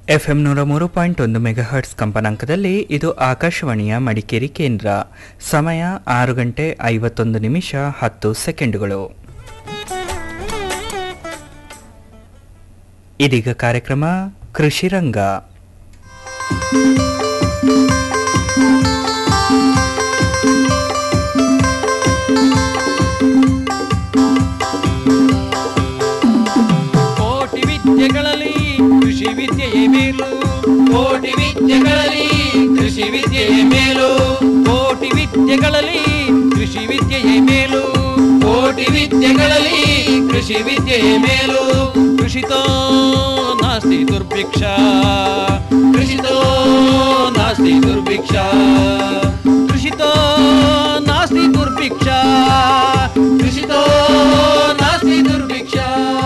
FM ನೂರ ಮೂರು point ಒಂದು ಮೆಗಾಹರ್ಟ್ಸ್ ಕಂಪನಾಂಕದಲ್ಲಿ ಇದು ಆಕಾಶವಾಣಿಯ ಮಡಿಕೇರಿ ಕೇಂದ್ರ ಸಮಯ ಆರು ಗಂಟೆ ಐವತ್ತೊಂದು ನಿಮಿಷ ಹತ್ತು ಸೆಕೆಂಡುಗಳು ಇದೀಗ ಕಾರ್ಯಕ್ರಮ ಕೃಷಿ ರಂಗ ಕೋಟಿ ವಿದ್ಯೆಗಳಲ್ಲಿ ಕೃಷಿ ವಿದ್ಯೆಯೇ ಮೇಲು ಕೋಟಿ ವಿದ್ಯೆಗಳಲ್ಲಿ ಕೃಷಿ ವಿದ್ಯೆಯೇ ಮೇಲು ಕೋಟಿ ವಿದ್ಯೆಗಳಲ್ಲಿ ಕೃಷಿ ವಿದ್ಯೆಯೇ ಮೇಲು ಕೋಟಿ ವಿದ್ಯೆಗಳಲ್ಲಿ ಕೃಷಿ ವಿದ್ಯೆಯೇ ಮೇಲು ಕೃಷಿತೋ ನಾಸ್ತಿ ದುರ್ಭಿಕ್ಷ ಕೃಷಿತೋ ನಾಸ್ತಿ ದುರ್ಭಿಕ್ಷ ಕೃಷಿತೋ ನಾಸ್ತಿ ದುರ್ಭಿಕ್ಷ ಕೃಷಿತೋ ನಾಸ್ತಿ ದುರ್ಭಿಕ್ಷ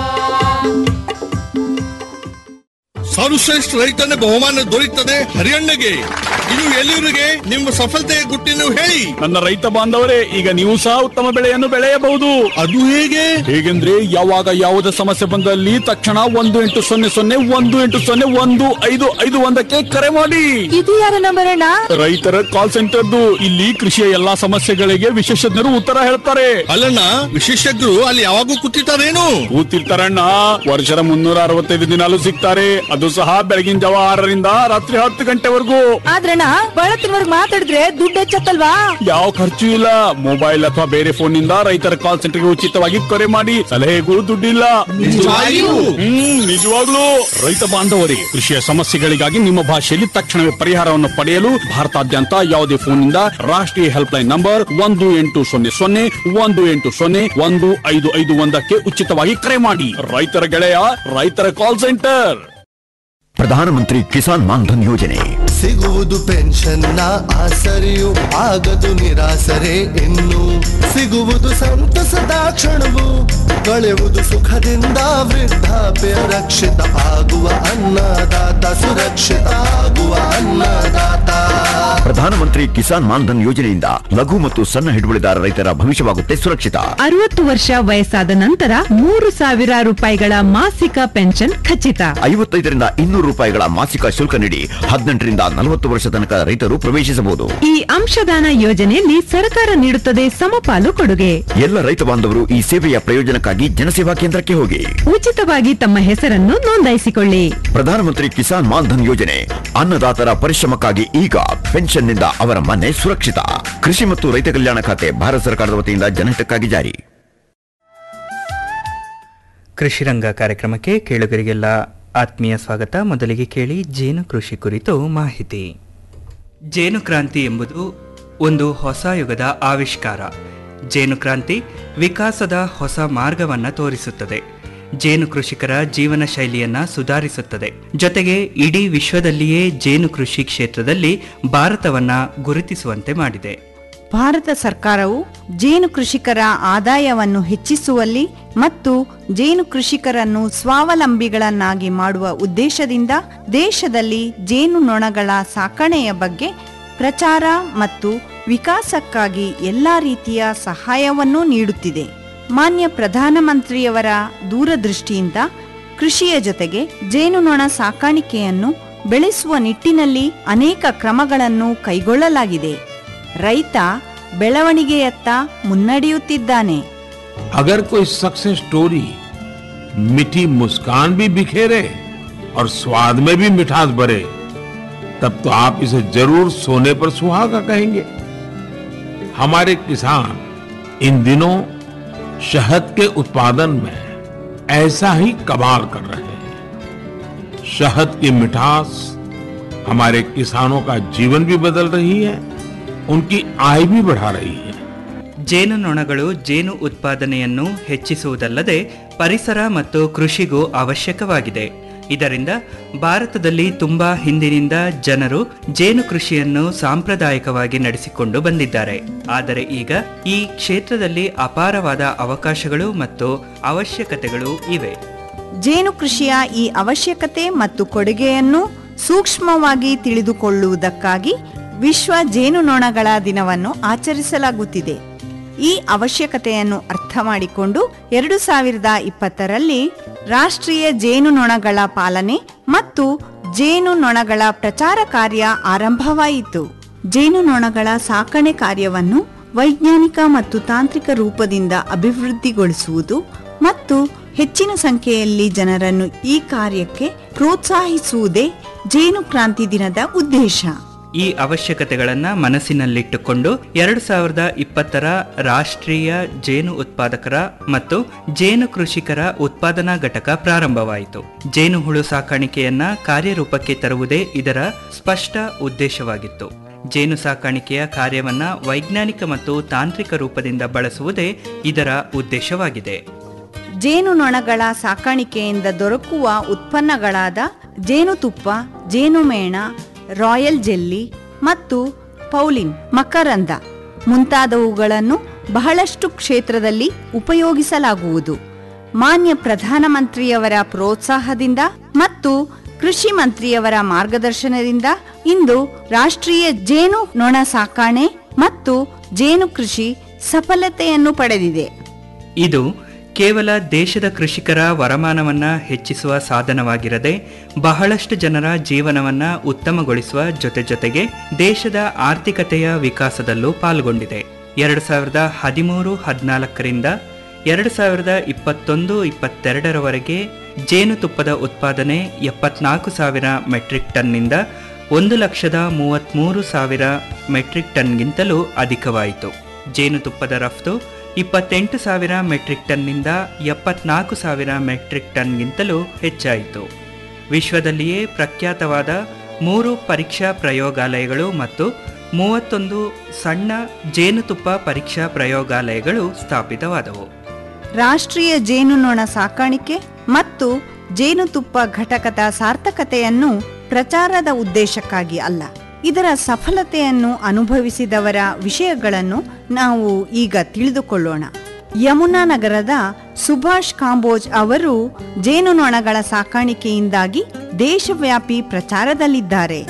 ಸರ್ವಶ್ರೇಷ್ಠ ರೈತನ ಬಹುಮಾನ ದೊರೆಯುತ್ತದೆ ಹರಿಯಣ್ಣಗೆ ಇದು ಎಲ್ಲಿವರಿಗೆ ನಿಮ್ಮ ಸಫಲತೆಯ ಗುಟ್ಟಿನ ಹೇಳಿ ನನ್ನ ರೈತ ಬಾಂಧವರೇ ಈಗ ನೀವು ಸಹ ಉತ್ತಮ ಬೆಳೆಯನ್ನು ಬೆಳೆಯಬಹುದು ಅದು ಹೇಗೆ ಹೇಗೆಂದ್ರೆ ಯಾವಾಗ ಯಾವುದೇ ಸಮಸ್ಯೆ ಬಂದಲ್ಲಿ ತಕ್ಷಣ ಒಂದು ಎಂಟು ಸೊನ್ನೆ ಸೊನ್ನೆ ಒಂದು ಎಂಟು ಸೊನ್ನೆ ಒಂದು ಐದು ಐದು ಒಂದಕ್ಕೆ ಕರೆ ಮಾಡಿ ಇದು ಯಾರ ನಂಬರ್ ಅಣ್ಣ ರೈತರ ಕಾಲ್ ಸೆಂಟರ್ದು ಇಲ್ಲಿ ಕೃಷಿಯ ಎಲ್ಲಾ ಸಮಸ್ಯೆಗಳಿಗೆ ವಿಶೇಷಜ್ಞರು ಉತ್ತರ ಹೇಳ್ತಾರೆ ಅಲ್ಲಣ್ಣ ವಿಶೇಷಜ್ಞರು ಅಲ್ಲಿ ಯಾವಾಗೂ ಕೂತಿರ್ತಾರೇನು ಕೂತಿರ್ತಾರಣ್ಣ ವರ್ಷದ ಮುನ್ನೂರ ಅರವತ್ತೈದು ದಿನಾಲು ಸಿಗ್ತಾರೆ ಅದು ಸಹ ಬೆಳಗಿನ ಜಾವ ಆರರಿಂದ ರಾತ್ರಿ ಹತ್ತು ಗಂಟೆವರೆಗೂ ಆದ್ರಣ್ಣ ಬಳತ್ತಿನವರ್ಗ್ ಮಾತಾಡಿದ್ರೆ ದುಡ್ಡು ಹೆಚ್ಚತ್ತಲ್ವಾ ಯಾವ ಖರ್ಚು ಇಲ್ಲ ಮೊಬೈಲ್ ಅಥವಾ ಬೇರೆ ಫೋನ್ ನಿಂದ ರೈತರ ಕಾಲ್ ಸೆಂಟರ್ಗೆ ಉಚಿತವಾಗಿ ಕರೆ ಮಾಡಿ ಸಲಹೆಗೂ ದುಡ್ಡಿಲ್ಲ ನಿಜವಾಗಿಯೂ? ಹ್ಮ್ ನಿಜವಾಗ್ಲೂ ರೈತ ಬಾಂಧವರಿಗೆ ಕೃಷಿಯ ಸಮಸ್ಯೆಗಳಿಗಾಗಿ ನಿಮ್ಮ ಭಾಷೆಯಲ್ಲಿ ತಕ್ಷಣವೇ ಪರಿಹಾರವನ್ನು ಪಡೆಯಲು ಭಾರತಾದ್ಯಂತ ಯಾವುದೇ ಫೋನ್ ನಿಂದ ರಾಷ್ಟ್ರೀಯ ಹೆಲ್ಪ್ ಲೈನ್ ನಂಬರ್ ಒಂದು ಎಂಟು ಸೊನ್ನೆ ಸೊನ್ನೆ ಒಂದು ಎಂಟು ಸೊನ್ನೆ ಒಂದು ಐದು ಐದು ಒಂದಕ್ಕೆ ಉಚಿತವಾಗಿ ಕರೆ ಮಾಡಿ ರೈತರ ಗೆಳೆಯ ರೈತರ ಕಾಲ್ ಸೆಂಟರ್ ಪ್ರಧಾನಮಂತ್ರಿ ಕಿಸಾನ್ ಮಾನ್ಧನ್ ಯೋಜನೆ ಸಿಗುವುದು ಪೆನ್ಷನ್ನ ಆಸರೆಯು ಆಗದು ನಿರಾಸರೆ ಇನ್ನು ಸಿಗುವುದು ಸಂತಸದ ಕ್ಷಣವು ಕಳೆಯುವುದು ಸುಖದಿಂದ ವೃದ್ಧಾಪ್ಯ ರಕ್ಷಿತ ಆಗುವ ಅನ್ನದಾತ ಸುರಕ್ಷಿತ ಆಗುವ ಅನ್ನದಾತ ಪ್ರಧಾನಮಂತ್ರಿ ಕಿಸಾನ್ ಮಾನ್ಧನ್ ಯೋಜನೆಯಿಂದ ಲಘು ಮತ್ತು ಸಣ್ಣ ಹಿಡುವಳಿದಾರ ರೈತರ ಭವಿಷ್ಯವಾಗುತ್ತೆ ಸುರಕ್ಷಿತ ಅರವತ್ತು ವರ್ಷ ವಯಸ್ಸಾದ ನಂತರ ಮೂರು ಸಾವಿರ ರೂಪಾಯಿಗಳ ಮಾಸಿಕ ಪೆನ್ಷನ್ ಖಚಿತ ಐವತ್ತೈದರಿಂದ ಇನ್ನೂರು ರೂಪಾಯಿಗಳ ಮಾಸಿಕ ಶುಲ್ಕ ನೀಡಿ ಹದಿನೆಂಟರಿಂದ ನಲವತ್ತು ವರ್ಷ ತನಕ ರೈತರು ಪ್ರವೇಶಿಸಬಹುದು ಈ ಅಂಶದಾನ ಯೋಜನೆಯಲ್ಲಿ ಸರ್ಕಾರ ನೀಡುತ್ತದೆ ಸಮಪಾಲು ಕೊಡುಗೆ ಎಲ್ಲ ರೈತ ಬಾಂಧವರು ಈ ಸೇವೆಯ ಪ್ರಯೋಜನಕ್ಕಾಗಿ ಜನಸೇವಾ ಕೇಂದ್ರಕ್ಕೆ ಹೋಗಿ ಉಚಿತವಾಗಿ ತಮ್ಮ ಹೆಸರನ್ನು ನೋಂದಾಯಿಸಿಕೊಳ್ಳಿ ಪ್ರಧಾನಮಂತ್ರಿ ಕಿಸಾನ್ ಮಾನ್ಧನ್ ಯೋಜನೆ ಅನ್ನದಾತರ ಪರಿಶ್ರಮಕ್ಕಾಗಿ ಈಗ ಪೆನ್ಷನ್ನಿಂದ ಅವರ ಮನೆ ಸುರಕ್ಷಿತ ಕೃಷಿ ಮತ್ತು ರೈತ ಕಲ್ಯಾಣ ಖಾತೆ ಭಾರತ ಸರ್ಕಾರದ ವತಿಯಿಂದ ಜನಹಿತಕ್ಕಾಗಿ ಜಾರಿ ಕೃಷಿ ರಂಗ ಕಾರ್ಯಕ್ರಮಕ್ಕೆ ಕೇಳುಗರಿಗೆಲ್ಲ ಆತ್ಮೀಯ ಸ್ವಾಗತ ಮೊದಲಿಗೆ ಕೇಳಿ ಜೇನು ಕೃಷಿ ಕುರಿತು ಮಾಹಿತಿ ಜೇನು ಕ್ರಾಂತಿ ಎಂಬುದು ಒಂದು ಹೊಸ ಯುಗದ ಆವಿಷ್ಕಾರ ಜೇನು ಕ್ರಾಂತಿ ವಿಕಾಸದ ಹೊಸ ಮಾರ್ಗವನ್ನು ತೋರಿಸುತ್ತದೆ ಜೇನು ಕೃಷಿಕರ ಜೀವನ ಶೈಲಿಯನ್ನ ಸುಧಾರಿಸುತ್ತದೆ ಜೊತೆಗೆ ಇಡೀ ವಿಶ್ವದಲ್ಲಿಯೇ ಜೇನು ಕೃಷಿ ಕ್ಷೇತ್ರದಲ್ಲಿ ಭಾರತವನ್ನ ಗುರುತಿಸುವಂತೆ ಮಾಡಿದೆ ಭಾರತ ಸರ್ಕಾರವು ಜೇನು ಕೃಷಿಕರ ಆದಾಯವನ್ನು ಹೆಚ್ಚಿಸುವಲ್ಲಿ ಮತ್ತು ಜೇನು ಕೃಷಿಕರನ್ನು ಸ್ವಾವಲಂಬಿಗಳನ್ನಾಗಿ ಮಾಡುವ ಉದ್ದೇಶದಿಂದ ದೇಶದಲ್ಲಿ ಜೇನು ನೊಣಗಳ ಸಾಕಣೆಯ ಬಗ್ಗೆ ಪ್ರಚಾರ ಮತ್ತು ವಿಕಾಸಕ್ಕಾಗಿ ಎಲ್ಲ ರೀತಿಯ ಸಹಾಯವನ್ನು ನೀಡುತ್ತಿದೆ ಮಾನ್ಯ ಪ್ರಧಾನಮಂತ್ರಿಯವರ ದೂರದೃಷ್ಟಿಯಿಂದ ಕೃಷಿಯ ಜೊತೆಗೆ ಜೇನುನೊಣ ಸಾಕಾಣಿಕೆಯನ್ನು ಬೆಳೆಸುವ ನಿಟ್ಟಿನಲ್ಲಿ ಅನೇಕ ಕ್ರಮಗಳನ್ನು ಕೈಗೊಳ್ಳಲಾಗಿದೆ ರೈತ ಬೆಳವಣಿಗೆಯತ್ತ ಮುನ್ನಡೆಯುತ್ತಿದ್ದಾನೆ अगर कोई सक्सेस स्टोरी मीठी मुस्कान भी बिखेरे और स्वाद में भी मिठास भरे तब तो आप इसे जरूर सोने पर सुहागा कहेंगे हमारे किसान इन दिनों शहद के उत्पादन में ऐसा ही कमाल कर रहे हैं शहद की मिठास हमारे किसानों का जीवन भी बदल रही है उनकी आय भी बढ़ा रही है ಜೇನುನೊಣಗಳು ಜೇನು ಉತ್ಪಾದನೆಯನ್ನು ಹೆಚ್ಚಿಸುವುದಲ್ಲದೆ ಪರಿಸರ ಮತ್ತು ಕೃಷಿಗೂ ಅವಶ್ಯಕವಾಗಿದೆ ಇದರಿಂದ ಭಾರತದಲ್ಲಿ ತುಂಬಾ ಹಿಂದಿನಿಂದ ಜನರು ಜೇನು ಕೃಷಿಯನ್ನು ಸಾಂಪ್ರದಾಯಿಕವಾಗಿ ನಡೆಸಿಕೊಂಡು ಬಂದಿದ್ದಾರೆ ಆದರೆ ಈಗ ಈ ಕ್ಷೇತ್ರದಲ್ಲಿ ಅಪಾರವಾದ ಅವಕಾಶಗಳು ಮತ್ತು ಅವಶ್ಯಕತೆಗಳು ಇವೆ ಜೇನು ಕೃಷಿಯ ಈ ಅವಶ್ಯಕತೆ ಮತ್ತು ಕೊಡುಗೆಯನ್ನು ಸೂಕ್ಷ್ಮವಾಗಿ ತಿಳಿದುಕೊಳ್ಳುವುದಕ್ಕಾಗಿ ವಿಶ್ವ ಜೇನುನೊಣಗಳ ದಿನವನ್ನು ಆಚರಿಸಲಾಗುತ್ತಿದೆ ಈ ಅವಶ್ಯಕತೆಯನ್ನು ಅರ್ಥ ಮಾಡಿಕೊಂಡು ಎರಡು ಸಾವಿರದ ಇಪ್ಪತ್ತರಲ್ಲಿ ರಾಷ್ಟ್ರೀಯ ಜೇನುನೊಣಗಳ ಪಾಲನೆ ಮತ್ತು ಜೇನು ನೊಣಗಳ ಪ್ರಚಾರ ಕಾರ್ಯ ಆರಂಭವಾಯಿತು ಜೇನು ನೊಣಗಳ ಸಾಕಣೆ ಕಾರ್ಯವನ್ನು ವೈಜ್ಞಾನಿಕ ಮತ್ತು ತಾಂತ್ರಿಕ ರೂಪದಿಂದ ಅಭಿವೃದ್ಧಿಗೊಳಿಸುವುದು ಮತ್ತು ಹೆಚ್ಚಿನ ಸಂಖ್ಯೆಯಲ್ಲಿ ಜನರನ್ನು ಈ ಕಾರ್ಯಕ್ಕೆ ಪ್ರೋತ್ಸಾಹಿಸುವುದೇ ಜೇನು ಕ್ರಾಂತಿ ದಿನದ ಉದ್ದೇಶ ಈ ಅವಶ್ಯಕತೆಗಳನ್ನ ಮನಸ್ಸಿನಲ್ಲಿಟ್ಟುಕೊಂಡು ಎರಡು ಸಾವಿರದ ಇಪ್ಪತ್ತರ ರಾಷ್ಟ್ರೀಯ ಜೇನು ಉತ್ಪಾದಕರ ಮತ್ತು ಜೇನು ಕೃಷಿಕರ ಉತ್ಪಾದನಾ ಘಟಕ ಪ್ರಾರಂಭವಾಯಿತು ಜೇನು ಹುಳು ಸಾಕಾಣಿಕೆಯನ್ನ ಕಾರ್ಯರೂಪಕ್ಕೆ ತರುವುದೇ ಇದರ ಸ್ಪಷ್ಟ ಉದ್ದೇಶವಾಗಿತ್ತು ಜೇನು ಸಾಕಾಣಿಕೆಯ ಕಾರ್ಯವನ್ನ ವೈಜ್ಞಾನಿಕ ಮತ್ತು ತಾಂತ್ರಿಕ ರೂಪದಿಂದ ಬಳಸುವುದೇ ಇದರ ಉದ್ದೇಶವಾಗಿದೆ ಜೇನು ನೊಣಗಳ ಸಾಕಾಣಿಕೆಯಿಂದ ದೊರಕುವ ಉತ್ಪನ್ನಗಳಾದ ಜೇನುತುಪ್ಪ ಜೇನುಮೇಣ ರಾಯಲ್ ಜೆಲ್ಲಿ ಮತ್ತು ಪೌಲಿನ್ ಮಕರಂದ ಮುಂತಾದವುಗಳನ್ನು ಬಹಳಷ್ಟು ಕ್ಷೇತ್ರದಲ್ಲಿ ಉಪಯೋಗಿಸಲಾಗುವುದು ಮಾನ್ಯ ಪ್ರಧಾನಮಂತ್ರಿಯವರ ಪ್ರೋತ್ಸಾಹದಿಂದ ಮತ್ತು ಕೃಷಿ ಮಂತ್ರಿಯವರ ಮಾರ್ಗದರ್ಶನದಿಂದ ಇಂದು ರಾಷ್ಟ್ರೀಯ ಜೇನು ನೊಣ ಸಾಕಾಣೆ ಮತ್ತು ಜೇನು ಕೃಷಿ ಸಫಲತೆಯನ್ನು ಪಡೆದಿದೆ ಇದು ಕೇವಲ ದೇಶದ ಕೃಷಿಕರ ವರಮಾನವನ್ನ ಹೆಚ್ಚಿಸುವ ಸಾಧನವಾಗಿರದೆ ಬಹಳಷ್ಟು ಜನರ ಜೀವನವನ್ನ ಉತ್ತಮಗೊಳಿಸುವ ಜೊತೆ ಜೊತೆಗೆ ದೇಶದ ಆರ್ಥಿಕತೆಯ ವಿಕಾಸದಲ್ಲೂ ಪಾಲ್ಗೊಂಡಿದೆ ಎರಡು ಸಾವಿರದ ಹದಿಮೂರು ಹದಿನಾಲ್ಕರಿಂದ ಎರಡು ಸಾವಿರದ ಇಪ್ಪತ್ತೊಂದು ಇಪ್ಪತ್ತೆರಡರವರೆಗೆ ಜೇನುತುಪ್ಪದ ಉತ್ಪಾದನೆ ಎಪ್ಪತ್ನಾಲ್ಕು ಸಾವಿರ ಮೆಟ್ರಿಕ್ ಟನ್ನಿಂದ ಒಂದು ಲಕ್ಷದ ಮೂವತ್ತ್ಮೂರು ಸಾವಿರ ಮೆಟ್ರಿಕ್ ಟನ್ಗಿಂತಲೂ ಅಧಿಕವಾಯಿತು ಜೇನುತುಪ್ಪದ ರಫ್ತು ಇಪ್ಪತ್ತೆಂಟು ಸಾವಿರ ಮೆಟ್ರಿಕ್ ಟನ್ನಿಂದ ಎಪ್ಪತ್ನಾಲ್ಕು ಸಾವಿರ ಮೆಟ್ರಿಕ್ ಟನ್ಗಿಂತಲೂ ಹೆಚ್ಚಾಯಿತು ವಿಶ್ವದಲ್ಲಿಯೇ ಪ್ರಖ್ಯಾತವಾದ ಮೂರು ಪರೀಕ್ಷಾ ಪ್ರಯೋಗಾಲಯಗಳು ಮತ್ತು ಮೂವತ್ತೊಂದು ಸಣ್ಣ ಜೇನುತುಪ್ಪ ಪರೀಕ್ಷಾ ಪ್ರಯೋಗಾಲಯಗಳು ಸ್ಥಾಪಿತವಾದವು ರಾಷ್ಟ್ರೀಯ ಜೇನುನೊಣ ಸಾಕಾಣಿಕೆ ಮತ್ತು ಜೇನುತುಪ್ಪ ಘಟಕದ ಸಾರ್ಥಕತೆಯನ್ನು ಪ್ರಚಾರದ ಉದ್ದೇಶಕ್ಕಾಗಿ ಅಲ್ಲ ಇದರ ಸಫಲತೆಯನ್ನು ಅನುಭವಿಸಿದವರ ವಿಷಯಗಳನ್ನು ನಾವು ಈಗ ತಿಳಿದುಕೊಳ್ಳೋಣ ಯಮುನಾ ನಗರದ ಸುಭಾಷ್ ಕಾಂಬೋಜ್ ಅವರು ಜೇನುನೊಣಗಳ ಸಾಕಾಣಿಕೆಯಿಂದಾಗಿ ದೇಶವ್ಯಾಪಿ ಪ್ರಚಾರದಲ್ಲಿದ್ದಾರೆ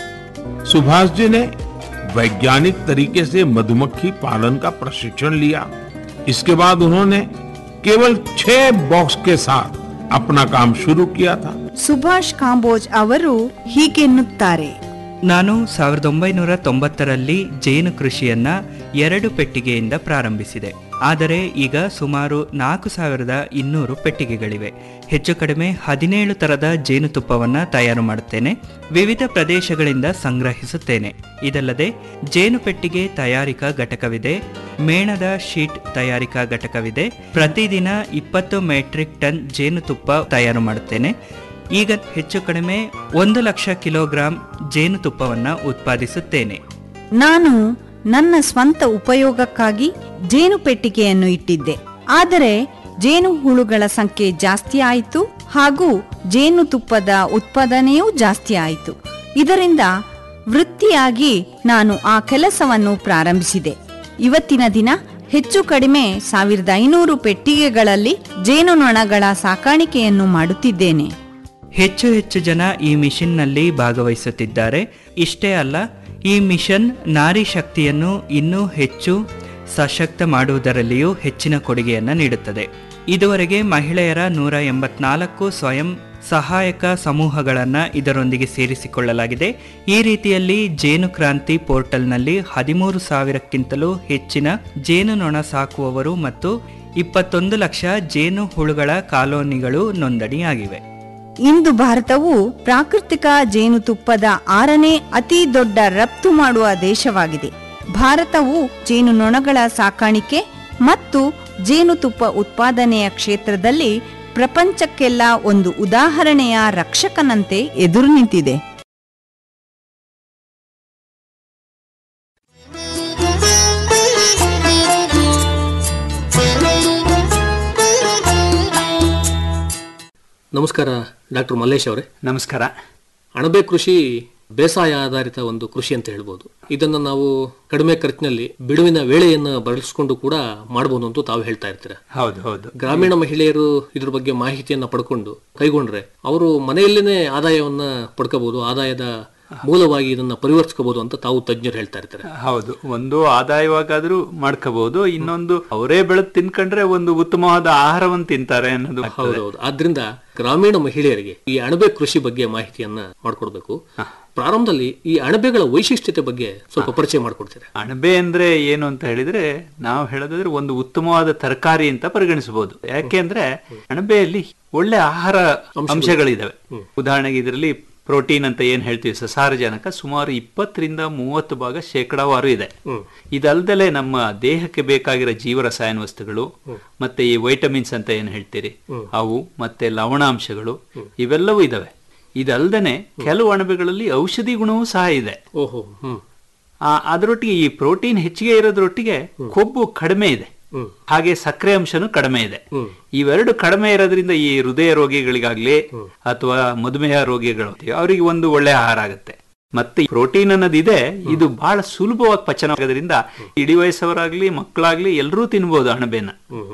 सुभाष जी ने वैज्ञानिक तरीके से मधुमक्खी पालन का प्रशिक्षण लिया इसके बाद उन्होंने केवल छह बॉक्स के साथ अपना काम शुरू किया था ಸುಭಾಷ್ ಕಾಂಬೋಜ್ ಅವರು ಹೀಗೆನ್ನುತ್ತಾರೆ ನಾನು ಸಾವಿರದ ಒಂಬೈನೂರ ತೊಂಬತ್ತರಲ್ಲಿ ಜೇನು ಕೃಷಿಯನ್ನ ಎರಡು ಪೆಟ್ಟಿಗೆಯಿಂದ ಪ್ರಾರಂಭಿಸಿದೆ ಆದರೆ ಈಗ ಸುಮಾರು ನಾಲ್ಕು ಸಾವಿರದ ಇನ್ನೂರು ಪೆಟ್ಟಿಗೆಗಳಿವೆ ಹೆಚ್ಚು ಕಡಿಮೆ ಹದಿನೇಳು ತರದ ಜೇನುತುಪ್ಪವನ್ನ ತಯಾರು ಮಾಡುತ್ತೇನೆ ವಿವಿಧ ಪ್ರದೇಶಗಳಿಂದ ಸಂಗ್ರಹಿಸುತ್ತೇನೆ ಇದಲ್ಲದೆ ಜೇನು ಪೆಟ್ಟಿಗೆ ತಯಾರಿಕಾ ಘಟಕವಿದೆ ಮೇಣದ ಶೀಟ್ ತಯಾರಿಕಾ ಘಟಕವಿದೆ ಪ್ರತಿದಿನ ಇಪ್ಪತ್ತು ಮೆಟ್ರಿಕ್ ಟನ್ ಜೇನುತುಪ್ಪ ತಯಾರು ಮಾಡುತ್ತೇನೆ ಈಗ ಹೆಚ್ಚು ಕಡಿಮೆ ಒಂದು ಲಕ್ಷ ಕಿಲೋಗ್ರಾಂ ಜೇನುತುಪ್ಪವನ್ನ ಉತ್ಪಾದಿಸುತ್ತೇನೆ ನಾನು ನನ್ನ ಸ್ವಂತ ಉಪಯೋಗಕ್ಕಾಗಿ ಜೇನು ಪೆಟ್ಟಿಗೆಯನ್ನು ಇಟ್ಟಿದ್ದೆ ಆದರೆ ಜೇನು ಹುಳುಗಳ ಸಂಖ್ಯೆ ಜಾಸ್ತಿ ಆಯಿತು ಹಾಗೂ ಜೇನುತುಪ್ಪದ ಉತ್ಪಾದನೆಯೂ ಜಾಸ್ತಿ ಆಯಿತು ಇದರಿಂದ ವೃತ್ತಿಯಾಗಿ ನಾನು ಆ ಕೆಲಸವನ್ನು ಪ್ರಾರಂಭಿಸಿದೆ ಇವತ್ತಿನ ದಿನ ಹೆಚ್ಚು ಕಡಿಮೆ ಸಾವಿರದ ಐನೂರು ಪೆಟ್ಟಿಗೆಗಳಲ್ಲಿ ಜೇನುನೊಣಗಳ ಸಾಕಾಣಿಕೆಯನ್ನು ಮಾಡುತ್ತಿದ್ದೇನೆ ಹೆಚ್ಚು ಹೆಚ್ಚು ಜನ ಈ ಮಿಷನ್ನಲ್ಲಿ ಭಾಗವಹಿಸುತ್ತಿದ್ದಾರೆ ಇಷ್ಟೇ ಅಲ್ಲ ಈ ಮಿಷನ್ ನಾರಿ ಶಕ್ತಿಯನ್ನು ಇನ್ನೂ ಹೆಚ್ಚು ಸಶಕ್ತ ಮಾಡುವುದರಲ್ಲಿಯೂ ಹೆಚ್ಚಿನ ಕೊಡುಗೆಯನ್ನು ನೀಡುತ್ತದೆ ಇದುವರೆಗೆ ಮಹಿಳೆಯರ ನೂರ ಎಂಬತ್ನಾಲ್ಕು ಸ್ವಯಂ ಸಹಾಯಕ ಸಮೂಹಗಳನ್ನು ಇದರೊಂದಿಗೆ ಸೇರಿಸಿಕೊಳ್ಳಲಾಗಿದೆ ಈ ರೀತಿಯಲ್ಲಿ ಜೇನು ಕ್ರಾಂತಿ ಪೋರ್ಟಲ್ನಲ್ಲಿ ಹದಿಮೂರು ಸಾವಿರಕ್ಕಿಂತಲೂ ಹೆಚ್ಚಿನ ಜೇನುನೊಣ ಸಾಕುವವರು ಮತ್ತು ಇಪ್ಪತ್ತೊಂದು ಲಕ್ಷ ಜೇನು ಹುಳುಗಳ ಕಾಲೋನಿಗಳು ನೋಂದಣಿಯಾಗಿವೆ ಇಂದು ಭಾರತವು ಪ್ರಾಕೃತಿಕ ಜೇನುತುಪ್ಪದ ಆರನೇ ಅತಿ ದೊಡ್ಡ ರಫ್ತು ಮಾಡುವ ದೇಶವಾಗಿದೆ ಭಾರತವು ಜೇನುನೊಣಗಳ ಸಾಕಾಣಿಕೆ ಮತ್ತು ಜೇನುತುಪ್ಪ ಉತ್ಪಾದನೆಯ ಕ್ಷೇತ್ರದಲ್ಲಿ ಪ್ರಪಂಚಕ್ಕೆಲ್ಲ ಒಂದು ಉದಾಹರಣೆಯ ರಕ್ಷಕನಂತೆ ಎದುರು ನಿಂತಿದೆ ನಮಸ್ಕಾರ ಡಾಕ್ಟರ್ ಮಲ್ಲೇಶ್ ಅವರೇ ನಮಸ್ಕಾರ ಅಣಬೆ ಕೃಷಿ ಬೇಸಾಯ ಆಧಾರಿತ ಒಂದು ಕೃಷಿ ಅಂತ ಹೇಳ್ಬೋದು ಇದನ್ನು ನಾವು ಕಡಿಮೆ ಖರ್ಚಿನಲ್ಲಿ ಬಿಡುವಿನ ವೇಳೆಯನ್ನು ಬಳಸಿಕೊಂಡು ಕೂಡ ಮಾಡಬಹುದು ಅಂತ ತಾವು ಹೇಳ್ತಾ ಇರ್ತೀರ ಹೌದು ಹೌದು ಗ್ರಾಮೀಣ ಮಹಿಳೆಯರು ಇದ್ರ ಬಗ್ಗೆ ಮಾಹಿತಿಯನ್ನ ಪಡ್ಕೊಂಡು ಕೈಗೊಂಡ್ರೆ ಅವರು ಮನೆಯಲ್ಲೇನೆ ಆದಾಯವನ್ನ ಪಡ್ಕೋಬಹುದು ಆದಾಯದ ಮೂಲವಾಗಿ ಇದನ್ನ ಪರಿವರ್ತಿಸಬಹುದು ಅಂತ ತಾವು ತಜ್ಞರು ಹೇಳ್ತಾ ಇರ್ತಾರೆ ಹೌದು ಒಂದು ಆದಾಯವಾಗಾದ್ರೂ ಮಾಡ್ಕೋಬಹುದು ಇನ್ನೊಂದು ಅವರೇ ಬೆಳೆದು ತಿನ್ಕೊಂಡ್ರೆ ಒಂದು ಉತ್ತಮವಾದ ಆಹಾರವನ್ನು ತಿಂತಾರೆ ಅನ್ನೋದು ಆಗ್ತದೆ. ಹೌದೌದು ಆದ್ರಿಂದ ಗ್ರಾಮೀಣ ಮಹಿಳೆಯರಿಗೆ ಈ ಅಣಬೆ ಕೃಷಿ ಬಗ್ಗೆ ಮಾಹಿತಿಯನ್ನ ಮಾಡ್ಕೊಡ್ಬೇಕು ಪ್ರಾರಂಭದಲ್ಲಿ ಈ ಅಣಬೆಗಳ ವೈಶಿಷ್ಟ್ಯತೆ ಬಗ್ಗೆ ಸ್ವಲ್ಪ ಪರಿಚಯ ಮಾಡ್ಕೊಡ್ತೀರಾ ಅಣಬೆ ಅಂದ್ರೆ ಏನು ಅಂತ ಹೇಳಿದ್ರೆ ನಾವು ಹೇಳೋದಾದ್ರೆ ಒಂದು ಉತ್ತಮವಾದ ತರಕಾರಿ ಅಂತ ಪರಿಗಣಿಸಬಹುದು ಯಾಕೆಂದ್ರೆ ಅಣಬೆಯಲ್ಲಿ ಒಳ್ಳೆ ಆಹಾರ ಅಂಶಗಳಿದಾವೆ ಉದಾಹರಣೆಗೆ ಇದರಲ್ಲಿ ಪ್ರೋಟೀನ್ ಅಂತ ಏನ್ ಹೇಳ್ತೀವಿ ಸಸಾರಜನಕ ಸುಮಾರು ಇಪ್ಪತ್ತರಿಂದ ಮೂವತ್ತು ಭಾಗ ಶೇಕಡಾವಾರು ಇದೆ ಇದಲ್ದಲೆ ನಮ್ಮ ದೇಹಕ್ಕೆ ಬೇಕಾಗಿರೋ ಜೀವರಸಾಯನ ವಸ್ತುಗಳು ಮತ್ತೆ ಈ ವೈಟಮಿನ್ಸ್ ಅಂತ ಏನ್ ಹೇಳ್ತೀರಿ ಅವು ಮತ್ತೆ ಲವಣಾಂಶಗಳು ಇವೆಲ್ಲವೂ ಇದಾವೆ ಇದಲ್ದನೆ ಕೆಲವು ಅಣಬೆಗಳಲ್ಲಿ ಔಷಧಿ ಗುಣವೂ ಸಹ ಇದೆ ಓಹೋ ಹ್ಮ್ ಆ, ಅದರೊಟ್ಟಿಗೆ ಈ ಪ್ರೋಟೀನ್ ಹೆಚ್ಚಿಗೆ ಇರೋದ್ರೊಟ್ಟಿಗೆ ಕೊಬ್ಬು ಕಡಿಮೆ ಇದೆ ಹಾಗೆ ಸಕ್ಕರೆ ಅಂಶನೂ ಕಡಿಮೆ ಇದೆ ಇವೆರಡು ಕಡಿಮೆ ಇರೋದ್ರಿಂದ ಈ ಹೃದಯ ರೋಗಿಗಳಿಗಾಗ್ಲಿ ಅಥವಾ ಮಧುಮೇಹ ರೋಗಿಗಳು ಅವರಿಗೆ ಒಂದು ಒಳ್ಳೆ ಆಹಾರ ಆಗುತ್ತೆ ಮತ್ತೆ ಪ್ರೋಟೀನ್ ಅನ್ನೋದಿದೆ ಇದು ಬಹಳ ಸುಲಭವಾಗಿ ಪಚನ ಆಗೋದ್ರಿಂದ ಇಡೀ ವಯಸ್ಸವರಾಗ್ಲಿ ಮಕ್ಕಳಾಗ್ಲಿ ಎಲ್ಲರೂ ತಿನ್ಬೋದು ಅಣಬೆನ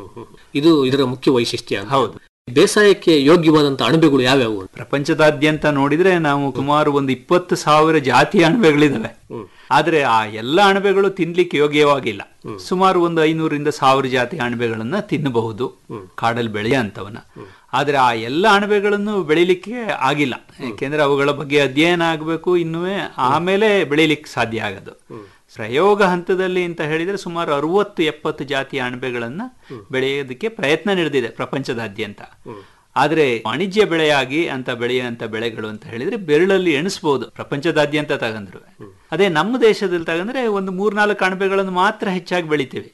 ಇದು ಇದರ ಮುಖ್ಯ ವೈಶಿಷ್ಟ್ಯ ಅಂತ. ಹೌದು ಬೇಸಾಯಕ್ಕೆ ಯೋಗ್ಯವಾದಂತ ಅಣಬೆಗಳು ಯಾವ್ಯಾವು ಪ್ರಪಂಚದಾದ್ಯಂತ ನೋಡಿದ್ರೆ ನಾವು ಸುಮಾರು ಒಂದು ಇಪ್ಪತ್ತು ಸಾವಿರ ಜಾತಿಯ ಅಣಬೆಗಳಿದಾವೆ ಆದ್ರೆ ಆ ಎಲ್ಲ ಅಣಬೆಗಳು ತಿನ್ಲಿಕ್ಕೆ ಯೋಗ್ಯವಾಗಿಲ್ಲ ಸುಮಾರು ಒಂದು ಐನೂರಿಂದ ಸಾವಿರ ಜಾತಿ ಅಣಬೆಗಳನ್ನ ತಿನ್ನಬಹುದು ಕಾಡಲ್ಲಿ ಬೆಳೆಯ ಅಂತವನ್ನ ಆದ್ರೆ ಆ ಎಲ್ಲ ಅಣಬೆಗಳನ್ನು ಬೆಳಿಲಿಕ್ಕೆ ಆಗಿಲ್ಲ ಯಾಕೆಂದ್ರೆ ಅವುಗಳ ಬಗ್ಗೆ ಅಧ್ಯಯನ ಆಗಬೇಕು ಇನ್ನುವೇ ಆಮೇಲೆ ಬೆಳಿಲಿಕ್ಕೆ ಸಾಧ್ಯ ಆಗೋದು ಪ್ರಯೋಗ ಹಂತದಲ್ಲಿ ಅಂತ ಹೇಳಿದ್ರೆ ಸುಮಾರು ಅರವತ್ತು ಎಪ್ಪತ್ತು ಜಾತಿಯ ಅಣಬೆಗಳನ್ನ ಬೆಳೆಯೋದಕ್ಕೆ ಪ್ರಯತ್ನ ನಡೆದಿದೆ ಪ್ರಪಂಚದಾದ್ಯಂತ ಆದ್ರೆ ವಾಣಿಜ್ಯ ಬೆಳೆಯಾಗಿ ಅಂತ ಬೆಳೆಯುವಂತ ಬೆಳೆಗಳು ಅಂತ ಹೇಳಿದ್ರೆ ಬೆರಳಲ್ಲಿ ಎಣಿಸ್ಬೋದು ಪ್ರಪಂಚದಾದ್ಯಂತ ತಗಂದ್ರು ಅದೇ ನಮ್ಮ ದೇಶದಲ್ಲಿ ತಗಂದ್ರೆ ಒಂದು ಮೂರ್ನಾಲ್ಕು ಅಣಬೆಗಳನ್ನು ಮಾತ್ರ ಹೆಚ್ಚಾಗಿ ಬೆಳಿತೀವಿ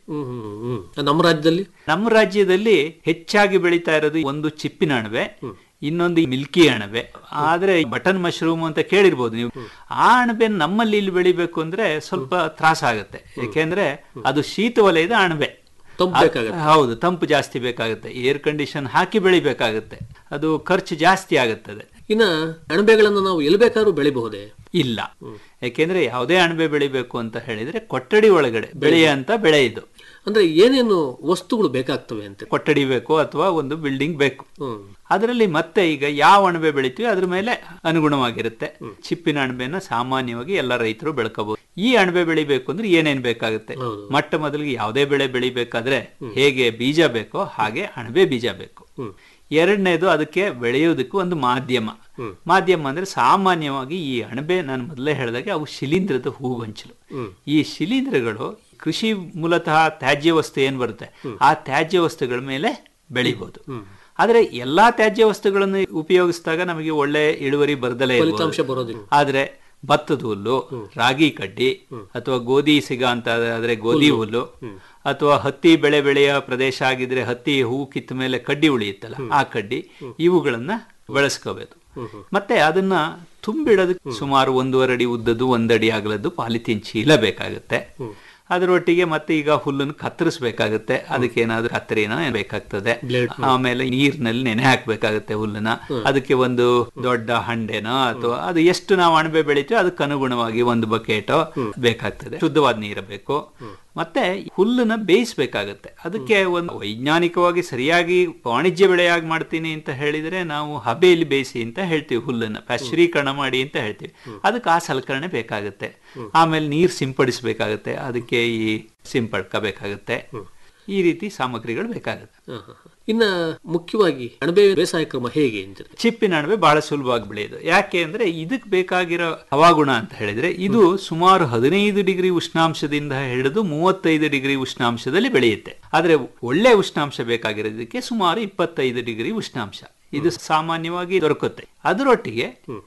ನಮ್ಮ ರಾಜ್ಯದಲ್ಲಿ ನಮ್ಮ ರಾಜ್ಯದಲ್ಲಿ ಹೆಚ್ಚಾಗಿ ಬೆಳೀತಾ ಇರೋದು ಒಂದು ಚಿಪ್ಪಿನ ಅಣಬೆ ಇನ್ನೊಂದು ಮಿಲ್ಕಿ ಅಣಬೆ ಆದ್ರೆ ಬಟನ್ ಮಶ್ರೂಮ್ ಅಂತ ಕೇಳಿರ್ಬೋದು ನೀವು ಆ ಅಣಬೆ ನಮ್ಮಲ್ಲಿ ಇಲ್ಲಿ ಬೆಳಿಬೇಕು ಅಂದ್ರೆ ಸ್ವಲ್ಪ ತ್ರಾಸ ಆಗುತ್ತೆ ಯಾಕೆಂದ್ರೆ ಅದು ಶೀತ ವಲಯದ ಅಣಬೆ ತಂಪು ಆ- ಬೇಕಾಗುತ್ತೆ. ಹೌದು ತಂಪು ಜಾಸ್ತಿ ಬೇಕಾಗುತ್ತೆ ಏರ್ ಕಂಡೀಷನ್ ಹಾಕಿ ಬೆಳಿಬೇಕಾಗುತ್ತೆ ಅದು ಖರ್ಚು ಜಾಸ್ತಿ ಆಗುತ್ತದೆ ಇನ್ನ ಅಣಬೆಗಳನ್ನು ನಾವು ಎಲ್ಲಿ ಬೇಕಾದ್ರೂ ಬೆಳಿಬಹುದೇ ಇಲ್ಲ ಯಾಕೆಂದ್ರೆ ಯಾವುದೇ ಅಣಬೆ ಬೆಳಿಬೇಕು ಅಂತ ಹೇಳಿದ್ರೆ ಕೊಠಡಿ ಒಳಗಡೆ ಬೆಳೆಯುವಂತ ಬೆಳೆ ಇದು ಅಂದ್ರೆ ಏನೇನು ವಸ್ತುಗಳು ಬೇಕಾಗ್ತವೆ ಅಂತ ಕೊಠಡಿ ಬೇಕು ಅಥವಾ ಒಂದು ಬಿಲ್ಡಿಂಗ್ ಬೇಕು ಅದರಲ್ಲಿ ಮತ್ತೆ ಈಗ ಯಾವ ಅಣಬೆ ಬೆಳಿತೀವಿ ಅದ್ರ ಮೇಲೆ ಅನುಗುಣವಾಗಿರುತ್ತೆ ಚಿಪ್ಪಿನ ಅಣಬೆನ ಸಾಮಾನ್ಯವಾಗಿ ಎಲ್ಲ ರೈತರು ಬೆಳ್ಕೋಬಹುದು ಈ ಅಣಬೆ ಬೆಳಿಬೇಕು ಅಂದ್ರೆ ಏನೇನ್ ಬೇಕಾಗುತ್ತೆ ಮೊಟ್ಟ ಮೊದಲಿಗೆ ಯಾವುದೇ ಬೆಳೆ ಬೆಳಿಬೇಕಾದ್ರೆ ಹೇಗೆ ಬೀಜ ಬೇಕೋ ಹಾಗೆ ಅಣಬೆ ಬೀಜ ಬೇಕು ಎರಡನೇದು ಅದಕ್ಕೆ ಬೆಳೆಯೋದಕ್ಕೆ ಒಂದು ಮಾಧ್ಯಮ ಮಾಧ್ಯಮ ಅಂದ್ರೆ ಸಾಮಾನ್ಯವಾಗಿ ಈ ಅಣಬೆ ನಾನು ಮೊದಲೇ ಹೇಳಿದಾಗೆ ಅವು ಶಿಲೀಂಧ್ರದ ಹೂಗೊಂಚಲು ಈ ಶಿಲೀಂಧ್ರಗಳು ಕೃಷಿ ಮೂಲತಃ ತ್ಯಾಜ್ಯ ವಸ್ತು ಏನ್ ಬರುತ್ತೆ ಆ ತ್ಯಾಜ್ಯ ವಸ್ತುಗಳ ಮೇಲೆ ಬೆಳಿಬಹುದು ಆದ್ರೆ ಎಲ್ಲಾ ತ್ಯಾಜ್ಯ ವಸ್ತುಗಳನ್ನು ಉಪಯೋಗಿಸಿದಾಗ ನಮಗೆ ಒಳ್ಳೆ ಇಳುವರಿ ಬರದಲೇ ಫಲಿತಾಂಶ ಬರೋದಿಲ್ಲ. ಆದ್ರೆ ಭತ್ತದ ಹುಲ್ಲು ರಾಗಿ ಕಡ್ಡಿ ಅಥವಾ ಗೋಧಿ ಸಿಗ ಅಂತ ಆದ್ರೆ ಗೋಧಿ ಹುಲ್ಲು ಅಥವಾ ಹತ್ತಿ ಬೆಳೆ ಬೆಳೆಯ ಪ್ರದೇಶ ಆಗಿದ್ರೆ ಹತ್ತಿ ಹೂ ಕಿತ್ತ ಮೇಲೆ ಕಡ್ಡಿ ಉಳಿಯುತ್ತಲ್ಲ ಆ ಕಡ್ಡಿ ಇವುಗಳನ್ನ ಬಳಸ್ಕೋಬೇಕು ಮತ್ತೆ ಅದನ್ನ ತುಂಬಿಡೋದಕ್ಕೆ ಸುಮಾರು ಒಂದೂವರೆ ಅಡಿ ಉದ್ದದ್ದು ಒಂದಡಿ ಅಗಲದ್ದು ಪಾಲಿಥೀನ್ ಚೀಲ ಬೇಕಾಗುತ್ತೆ ಅದರೊಟ್ಟಿಗೆ ಮತ್ತೆ ಈಗ ಹುಲ್ಲನ್ನು ಕತ್ತರಿಸ್ಬೇಕಾಗುತ್ತೆ ಅದಕ್ಕೆ ಏನಾದ್ರೂ ಕತ್ತರಿನ ಬೇಕಾಗ್ತದೆ ಆಮೇಲೆ ನೀರಿನಲ್ಲಿ ನೆನೆ ಹಾಕ್ಬೇಕಾಗುತ್ತೆ ಹುಲ್ಲನ್ನ ಅದಕ್ಕೆ ಒಂದು ದೊಡ್ಡ ಹಂಡೆನೋ ಅಥವಾ ಅದು ಎಷ್ಟು ನಾವು ಅಣಬೆ ಬೆಳಿತೀವಿ ಅದಕ್ಕೆ ಅನುಗುಣವಾಗಿ ಒಂದು ಬಕೆಟೋ ಬೇಕಾಗ್ತದೆ ಶುದ್ಧವಾದ ನೀರು ಬೇಕು ಮತ್ತೆ ಹುಲ್ಲನ್ನ ಬೇಯಿಸ್ಬೇಕಾಗತ್ತೆ ಅದಕ್ಕೆ ಒಂದು ವೈಜ್ಞಾನಿಕವಾಗಿ ಸರಿಯಾಗಿ ವಾಣಿಜ್ಯ ಬೆಳೆಯಾಗಿ ಮಾಡ್ತೀನಿ ಅಂತ ಹೇಳಿದ್ರೆ ನಾವು ಹಬೆಯಲ್ಲಿ ಬೇಯಿಸಿ ಅಂತ ಹೇಳ್ತೀವಿ ಹುಲ್ಲನ್ನ ಪ್ಯಾಶ್ಚರೀಕರಣ ಮಾಡಿ ಅಂತ ಹೇಳ್ತೀವಿ ಅದಕ್ಕೆ ಆ ಸಲಕರಣೆ ಬೇಕಾಗುತ್ತೆ ಆಮೇಲೆ ನೀರು ಸಿಂಪಡಿಸಬೇಕಾಗತ್ತೆ ಅದಕ್ಕೆ ಈ ಸಿಂಪಡ್ಕೋಬೇಕಾಗತ್ತೆ ಈ ರೀತಿ ಸಾಮಗ್ರಿಗಳು ಬೇಕಾಗುತ್ತೆ ಇನ್ನ ಮುಖ್ಯವಾಗಿ ಅಣಬೆ ಬೇಸಾಯ ಕ್ರಮ ಹೇಗೆ ಅಂತೀರಿ ಚಿಪ್ಪಿನ ಅಣಬೆ ಬಹಳ ಸುಲಭವಾಗಿ ಬೆಳೆಯೋದು ಯಾಕೆ ಅಂದ್ರೆ ಇದಕ್ಕೆ ಬೇಕಾಗಿರೋ ಹವಾಗುಣ ಅಂತ ಹೇಳಿದ್ರೆ ಇದು ಸುಮಾರು ಹದಿನೈದು ಡಿಗ್ರಿ ಉಷ್ಣಾಂಶದಿಂದ ಹಿಡಿದು ಮೂವತ್ತೈದು ಡಿಗ್ರಿ ಉಷ್ಣಾಂಶದಲ್ಲಿ ಬೆಳೆಯುತ್ತೆ ಆದ್ರೆ ಒಳ್ಳೆ ಉಷ್ಣಾಂಶ ಬೇಕಾಗಿರೋದಕ್ಕೆ ಸುಮಾರು ಇಪ್ಪತ್ತೈದು ಡಿಗ್ರಿ ಉಷ್ಣಾಂಶ ಇದು ಸಾಮಾನ್ಯವಾಗಿ ದೊರಕುತ್ತೆ ಅದರೊಟ್ಟಿಗೆ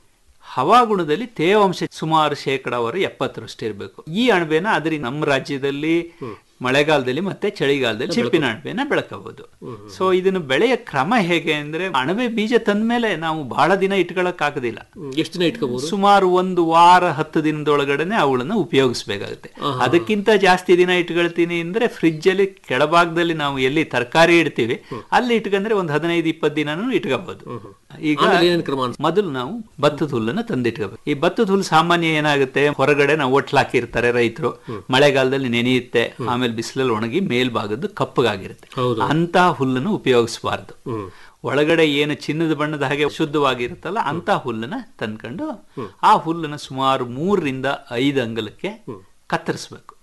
ಹವಾಗುಣದಲ್ಲಿ ತೇವಾಂಶ ಸುಮಾರು ಶೇಕಡಾವರು ಎಪ್ಪತ್ತರಷ್ಟು ಇರಬೇಕು ಈ ಅಣಬೆನ ಅದ್ರ ನಮ್ಮ ರಾಜ್ಯದಲ್ಲಿ ಮಳೆಗಾಲದಲ್ಲಿ ಮತ್ತೆ ಚಳಿಗಾಲದಲ್ಲಿ ಚಿಪ್ಪಿನ ಅಣಬೆನ ಬೆಳಕಬಹುದು ಸೊ ಇದನ್ನು ಬೆಳೆಯ ಕ್ರಮ ಹೇಗೆ ಅಂದ್ರೆ ಅಣಬೆ ಬೀಜ ತಂದ್ಮೇಲೆ ನಾವು ಬಹಳ ದಿನ ಇಟ್ಕೊಳಕ್ ಆಗೋದಿಲ್ಲ ಎಷ್ಟು ದಿನ ಇಟ್ಕೋಬಹುದು ಸುಮಾರು ಒಂದು ವಾರ ಹತ್ತು ದಿನದೊಳಗಡೆನೆ ಅವುಗಳನ್ನ ಉಪಯೋಗಿಸ್ಬೇಕಾಗುತ್ತೆ ಅದಕ್ಕಿಂತ ಜಾಸ್ತಿ ದಿನ ಇಟ್ಕೊಳ್ತೀನಿ ಅಂದ್ರೆ ಫ್ರಿಜ್ ಅಲ್ಲಿ ಕೆಳಭಾಗದಲ್ಲಿ ನಾವು ಎಲ್ಲಿ ತರಕಾರಿ ಇಡ್ತೀವಿ ಅಲ್ಲಿ ಇಟ್ಕೊಂಡ್ರೆ ಒಂದು ಹದಿನೈದು ಇಪ್ಪತ್ತು ದಿನನೂ ಇಟ್ಕೋಬಹುದು ಈಗ ಆಮೇಲೆ ಏನೇನ್ ಕ್ರಮ ಅನ್ಸುತ್ತೆ? ಮೊದಲು ನಾವು ಭತ್ತದ ಹುಲ್ಲನ್ನ ತಂದಿಟ್ಕೋಬೇಕು ಈ ಭತ್ತದ ಹುಲ್ಲು ಸಾಮಾನ್ಯ ಏನಾಗುತ್ತೆ ಹೊರಗಡೆ ನಾವು ಒಟ್ಲು ಹಾಕಿರ್ತಾರೆ ರೈತರು ಮಳೆಗಾಲದಲ್ಲಿ ನೆನೆಯುತ್ತೆ ಆಮೇಲೆ ಬಿಸಿಲಲ್ಲಿ ಒಣಗಿ ಮೇಲ್ಭಾಗದ್ದು ಕಪ್ಪಗಾಗಿರುತ್ತೆ ಹೌದು. ಅಂತ ಹುಲ್ಲನ್ನು ಉಪಯೋಗಿಸಬಾರ್ದು ಒಳಗಡೆ ಏನು ಚಿನ್ನದ ಬಣ್ಣದ ಹಾಗೆ ಶುದ್ಧವಾಗಿರುತ್ತಲ್ಲ ಅಂತ ಹುಲ್ಲನ್ನ ತಂದ್ಕೊಂಡು ಆ ಹುಲ್ಲನ್ನ ಸುಮಾರು ಮೂರರಿಂದ ಐದು ಅಂಗಲಕ್ಕೆ ಕತ್ತರಿಸ್ಬೇಕು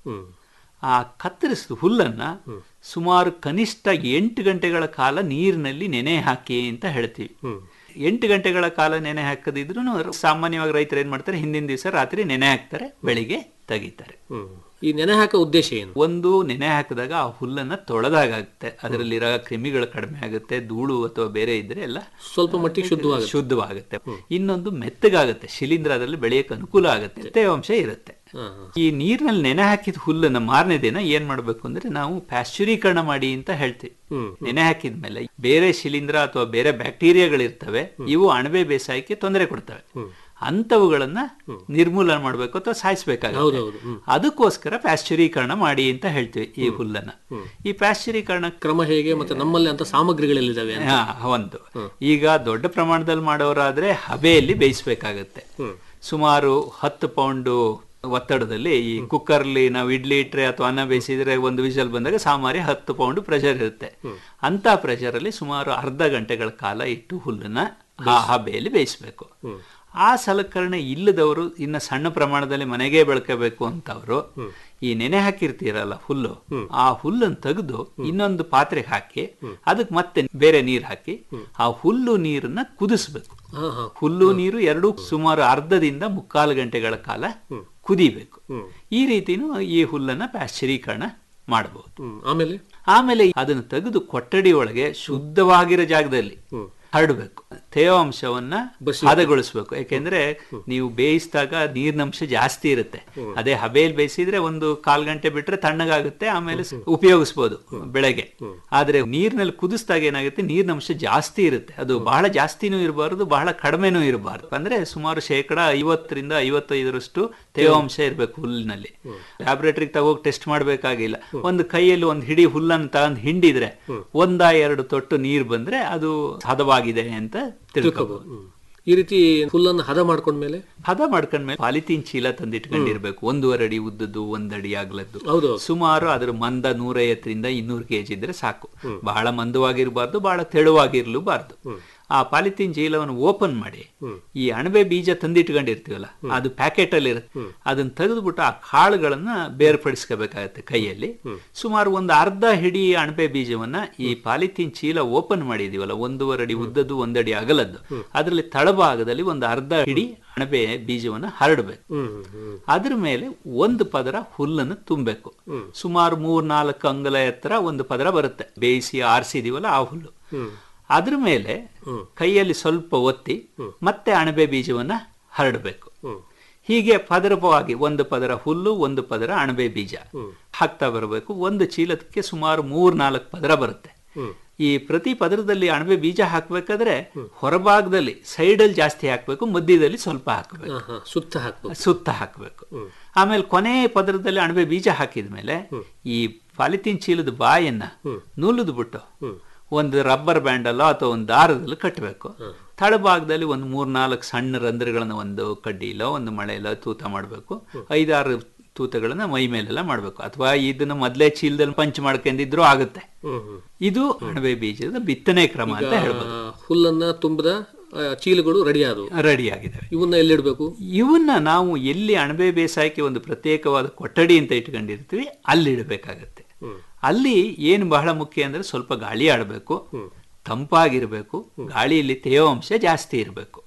ಆ ಕತ್ತರಿಸಿದ ಹುಲ್ಲನ್ನ ಸುಮಾರು ಕನಿಷ್ಠ ಎಂಟು ಗಂಟೆಗಳ ಕಾಲ ನೀರಿನಲ್ಲಿ ನೆನೆ ಹಾಕಿ ಅಂತ ಹೇಳ್ತೀವಿ ಎಂಟು ಗಂಟೆಗಳ ಕಾಲ ನೆನೆ ಹಾಕದಿದ್ರು ಸಾಮಾನ್ಯವಾಗಿ ರೈತರು ಏನ್ ಮಾಡ್ತಾರೆ ಹಿಂದಿನ ದಿವಸ ರಾತ್ರಿ ನೆನೆ ಹಾಕ್ತಾರೆ ಬೆಳಿಗ್ಗೆ ತೆಗಿತಾರೆ ಈ ನೆನೆ ಹಾಕೋ ಉದ್ದೇಶ ಏನು ಒಂದು ನೆನೆ ಹಾಕಿದಾಗ ಆ ಹುಲ್ಲನ್ನ ತೊಳೆದಾಗುತ್ತೆ ಅದರಲ್ಲಿರೋ ಕ್ರಿಮಿಗಳು ಕಡಿಮೆ ಆಗುತ್ತೆ ಧೂಳು ಅಥವಾ ಬೇರೆ ಇದ್ರೆ ಎಲ್ಲ ಸ್ವಲ್ಪ ಮಟ್ಟಿಗೆ ಶುದ್ಧವಾಗುತ್ತೆ. ಶುದ್ಧವಾಗುತ್ತೆ ಇನ್ನೊಂದು ಮೆತ್ತಗಾಗುತ್ತೆ ಶಿಲೀಂಧ್ರ ಅದರಲ್ಲಿ ಬೆಳೆಯಕ್ಕೆ ಅನುಕೂಲ ಆಗುತ್ತೆ ತೇವಾಂಶ ಇರುತ್ತೆ ಈ ನೀರಿನಲ್ಲಿ ನೆನೆ ಹಾಕಿದ ಹುಲ್ಲನ್ನ ಮಾರನೇ ದಿನ ಏನ್ ಮಾಡ್ಬೇಕು ಅಂದ್ರೆ ನಾವು ಪ್ಯಾಶ್ಚುರೀಕರಣ ಮಾಡಿ ಅಂತ ಹೇಳ್ತೀವಿ ನೆನೆ ಹಾಕಿದ್ಮೇಲೆ ಬೇರೆ ಶಿಲೀಂಧ್ರ ಅಥವಾ ಬೇರೆ ಬ್ಯಾಕ್ಟೀರಿಯಾಗಳಿರ್ತವೆ ಇವು ಅಣಬೆ ಬೇಸಾಯಕ್ಕೆ ತೊಂದರೆ ಕೊಡ್ತವೆ ಅಂತವುಗಳನ್ನ ನಿರ್ಮೂಲನೆ ಮಾಡ್ಬೇಕು ಅಥವಾ ಸಾಯಿಸ್ಬೇಕಾಗುತ್ತೆ ಹೌದೌದು. ಹ್ಮ್. ಅದಕ್ಕೋಸ್ಕರ ಪ್ಯಾಶ್ಚುರೀಕರಣ ಮಾಡಿ ಅಂತ ಹೇಳ್ತೀವಿ ಈ ಹುಲ್ಲನ್ನ ಈ ಪ್ಯಾಶ್ಚುರೀಕರಣ ಕ್ರಮ ಹೇಗೆ ಮತ್ತೆ ನಮ್ಮಲ್ಲಿ ಅಂತ ಸಾಮಗ್ರಿಗಳೆಲ್ಲಿದ್ದಾವೆ ಅಂತ ಹಾ, ಒಂದು ಈಗ ದೊಡ್ಡ ಪ್ರಮಾಣದಲ್ಲಿ ಮಾಡೋರಾದ್ರೆ ಹಬೆಯಲ್ಲಿ ಬೇಯಿಸ್ಬೇಕಾಗತ್ತೆ ಸುಮಾರು ಹತ್ತು ಪೌಂಡು ಒತ್ತಡದಲ್ಲಿ ಈ ಕುಕ್ಕರ್ಲಿ ನಾವು ಇಡ್ಲಿ ಇಟ್ರೆ ಅಥವಾ ಅನ್ನ ಬೇಯಿಸಿದ್ರೆ ಒಂದು ವಿಷಲ್ ಬಂದಾಗ ಸಾಮಾನ್ಯ ಹತ್ತು ಪೌಂಡ್ ಪ್ರೆಷರ್ ಇರುತ್ತೆ ಅಂತ ಪ್ರೆಷರ್ ಅಲ್ಲಿ ಸುಮಾರು ಅರ್ಧ ಗಂಟೆಗಳ ಕಾಲ ಇಟ್ಟು ಹುಲ್ಲನ್ನ ಆ ಹಬೆಯಲ್ಲಿ ಬೇಯಿಸ್ಬೇಕು ಆ ಸಲಕರಣೆ ಇಲ್ಲದವರು ಇನ್ನ ಸಣ್ಣ ಪ್ರಮಾಣದಲ್ಲಿ ಮನೆಗೆ ಬೆಳ್ಕೋಬೇಕು ಅಂತವ್ರು ಈ ನೆನೆ ಹಾಕಿರ್ತೀರಲ್ಲ ಹುಲ್ಲು ಆ ಹುಲ್ಲನ್ನು ತೆಗೆದು ಇನ್ನೊಂದು ಪಾತ್ರೆಗೆ ಹಾಕಿ ಅದಕ್ಕೆ ಮತ್ತೆ ಬೇರೆ ನೀರು ಹಾಕಿ ಆ ಹುಲ್ಲು ನೀರನ್ನ ಕುದಿಸ್ಬೇಕು ಹುಲ್ಲು ನೀರು ಎರಡು ಸುಮಾರು ಅರ್ಧದಿಂದ ಮುಕ್ಕಾಲು ಗಂಟೆಗಳ ಕಾಲ ಕುದಿಬೇಕು ಈ ರೀತಿನೂ ಈ ಹುಲ್ಲನ್ನ ಪ್ಯಾಶ್ಚರೀಕರಣ ಮಾಡಬಹುದು ಆಮೇಲೆ ಆಮೇಲೆ ಅದನ್ನು ತೆಗೆದು ಕೊಠಡಿ ಒಳಗೆ ಶುದ್ಧವಾಗಿರೋ ಜಾಗದಲ್ಲಿ ಹರಡಬೇಕು ತೇವಾಂಶವನ್ನ ಹದಗೊಳಿಸ್ಬೇಕು ಯಾಕೆಂದ್ರೆ ನೀವು ಬೇಯಿಸಿದಾಗ ನೀರಿನಂಶ ಜಾಸ್ತಿ ಇರುತ್ತೆ ಅದೇ ಹಬೆಯಲ್ಲಿ ಬೇಯಿಸಿದ್ರೆ ಒಂದು ಕಾಲ್ ಗಂಟೆ ಬಿಟ್ರೆ ತಣ್ಣಗಾಗುತ್ತೆ ಆಮೇಲೆ ಸ- ಉಪಯೋಗಿಸ್ಬೋದು ಬೆಳಗ್ಗೆ ಆದ್ರೆ ನೀರಿನಲ್ಲಿ ಕುದಿಸಿದಾಗ ಏನಾಗುತ್ತೆ ನೀರಿನಂಶ ಜಾಸ್ತಿ ಇರುತ್ತೆ ಅದು ಬಹಳ ಜಾಸ್ತಿನೂ ಇರಬಾರದು ಬಹಳ ಕಡಿಮೆನೂ ಇರಬಾರ್ದು ಅಂದ್ರೆ ಸುಮಾರು ಶೇಕಡ ಐವತ್ತರಿಂದ ಐವತ್ತೈದರಷ್ಟು ತೇವಾಂಶ ಇರಬೇಕು ಹುಲ್ಲಿನಲ್ಲಿ ಲ್ಯಾಬ್ರೇಟರಿಗೆ ತಗೋಗಿ ಟೆಸ್ಟ್ ಮಾಡಬೇಕಾಗಿಲ್ಲ ಒಂದು ಕೈಯಲ್ಲಿ ಒಂದು ಹಿಡಿ ಹುಲ್ಲನ್ನು ತಗೊಂಡು ಹಿಂಡಿದ್ರೆ ಒಂದ ಎರಡು ತೊಟ್ಟು ನೀರು ಬಂದ್ರೆ ಅದು ಹದವಾಗಿದೆ ಅಂತ ತಿಳ್ಕೋಬಹುದು ಈ ರೀತಿ ಹುಲ್ಲನ್ನು ಹದ ಮಾಡ್ಕೊಂಡ್ಮೇಲೆ ಹದ ಮಾಡ್ಕೊಂಡ್ಮೇಲೆ ಪಾಲಿಥೀನ್ ಚೀಲ ತಂದಿಟ್ಕೊಂಡಿರ್ಬೇಕು ಒಂದೂವರೆ ಅಡಿ ಉದ್ದದ್ದು ಒಂದಡಿ ಅಗಲದ್ದು ಹೌದು. ಸುಮಾರು ಅದ್ರ ಮಂದ ನೂರೈವತ್ತರಿಂದ ಇನ್ನೂರು ಕೆಜಿ ಇದ್ರೆ ಸಾಕು ಬಹಳ ಮಂದವಾಗಿರಬಾರ್ದು ಬಹಳ ತೆಳುವಾಗಿರ್ಲೂಬಾರ್ದು ಆ ಪಾಲಿಥೀನ್ ಚೀಲವನ್ನು ಓಪನ್ ಮಾಡಿ ಈ ಅಣಬೆ ಬೀಜ ತಂದಿಟ್ಕೊಂಡಿರ್ತೀವಲ್ಲ ಅದು ಪ್ಯಾಕೆಟ್ ಅಲ್ಲಿ ಇರುತ್ತೆ ಅದನ್ನ ತೆಗೆದ್ಬಿಟ್ಟು ಆ ಕಾಳುಗಳನ್ನ ಬೇರ್ಪಡಿಸ್ಕೋಬೇಕಾಗತ್ತೆ ಕೈಯಲ್ಲಿ ಸುಮಾರು ಒಂದು ಅರ್ಧ ಹಿಡಿ ಅಣಬೆ ಬೀಜವನ್ನ ಈ ಪಾಲಿಥೀನ್ ಚೀಲ ಓಪನ್ ಮಾಡಿದೀವಲ್ಲ ಒಂದೂವರೆ ಅಡಿ ಉದ್ದದ್ದು ಒಂದಡಿ ಅಗಲದ್ದು ಅದರಲ್ಲಿ ತಳಭಾಗದಲ್ಲಿ ಒಂದು ಅರ್ಧ ಹಿಡಿ ಅಣಬೆ ಬೀಜವನ್ನ ಹರಡಬೇಕು ಅದ್ರ ಮೇಲೆ ಒಂದು ಪದರ ಹುಲ್ಲನ್ನು ತುಂಬಬೇಕು ಸುಮಾರು ಮೂರ್ ನಾಲ್ಕು ಅಂಗಲ ಎತ್ತರ ಒಂದು ಪದರ ಬರುತ್ತೆ ಬೇಯಿಸಿ ಆರಿಸಿದೀವಲ್ಲ ಆ ಹುಲ್ಲು ಅದ್ರ ಮೇಲೆ ಕೈಯಲ್ಲಿ ಸ್ವಲ್ಪ ಒತ್ತಿ ಮತ್ತೆ ಅಣಬೆ ಬೀಜವನ್ನ ಹರಡಬೇಕು ಹೀಗೆ ಪದರವಾಗಿ ಒಂದು ಪದರ ಹುಲ್ಲು ಒಂದು ಪದರ ಅಣಬೆ ಬೀಜ ಹಾಕ್ತಾ ಬರಬೇಕು ಒಂದು ಚೀಲಕ್ಕೆ ಸುಮಾರು ಮೂರ್ ನಾಲ್ಕು ಪದರ ಬರುತ್ತೆ ಈ ಪ್ರತಿ ಪದರದಲ್ಲಿ ಅಣಬೆ ಬೀಜ ಹಾಕ್ಬೇಕಾದ್ರೆ ಹೊರಭಾಗದಲ್ಲಿ ಸೈಡಲ್ಲಿ ಜಾಸ್ತಿ ಹಾಕ್ಬೇಕು ಮಧ್ಯದಲ್ಲಿ ಸ್ವಲ್ಪ ಹಾಕ್ಬೇಕು ಆಹಾ, ಸುತ್ತ ಹಾಕ್ಬೇಕು ಸುತ್ತ ಹಾಕಬೇಕು ಆಮೇಲೆ ಕೊನೆ ಪದರದಲ್ಲಿ ಅಣಬೆ ಬೀಜ ಹಾಕಿದ ಮೇಲೆ ಈ ಪಾಲಿಥೀನ್ ಚೀಲದ ಬಾಯನ್ನ ನುಲಿದು ಬಿಟ್ಟು ಒಂದು ರಬ್ಬರ್ ಬ್ಯಾಂಡ್ ಅಲ್ಲೋ ಅಥವಾ ಒಂದು ದಾರದಲ್ಲಿ ಕಟ್ಟಬೇಕು ತಳಭಾಗದಲ್ಲಿ ಒಂದು ಮೂರ್ನಾಲ್ಕು ಸಣ್ಣ ರಂಧ್ರಗಳನ್ನ ಒಂದು ಕಡ್ಡಿಲೋ ಒಂದು ಮಳೆಯಲ್ಲೋ ತೂತ ಮಾಡಬೇಕು ಐದಾರು ತೂತಗಳನ್ನ ಮೈ ಮೇಲೆಲ್ಲ ಮಾಡಬೇಕು ಅಥವಾ ಇದನ್ನ ಮೊದಲೇ ಚೀಲದಲ್ಲಿ ಪಂಚ್ ಮಾಡ್ಕೊಂಡಿದ್ರು ಆಗುತ್ತೆ ಇದು ಅಣಬೆ ಬೀಜದ ಬಿತ್ತನೆ ಕ್ರಮ ಅಂತ ಹೇಳ್ಬೋದು ಆ, ಹುಲ್ಲನ್ನ ತುಂಬದ ಆ, ಚೀಲಗಳು ರೆಡಿ ಆದವು ರೆಡಿ ಆಗಿದ್ದಾವೆ ಇವನ್ನ ಎಲ್ಲಿಡ್ಬೇಕು ಇವನ್ನ ನಾವು ಎಲ್ಲಿ ಅಣಬೆ ಬೇಸಾಯಕ್ಕೆ ಒಂದು ಪ್ರತ್ಯೇಕವಾದ ಕೊಠಡಿ ಅಂತ ಇಟ್ಕೊಂಡಿರ್ತೀವಿ ಅಲ್ಲಿ ಇಡಬೇಕಾಗತ್ತೆ ಅಲ್ಲಿ ಏನು ಬಹಳ ಮುಖ್ಯ ಅಂದ್ರೆ ಸ್ವಲ್ಪ ಗಾಳಿ ಆಡಬೇಕು ತಂಪಾಗಿರ್ಬೇಕು ಗಾಳಿಯಲ್ಲಿ ತೇವಾಂಶ ಜಾಸ್ತಿ ಇರಬೇಕು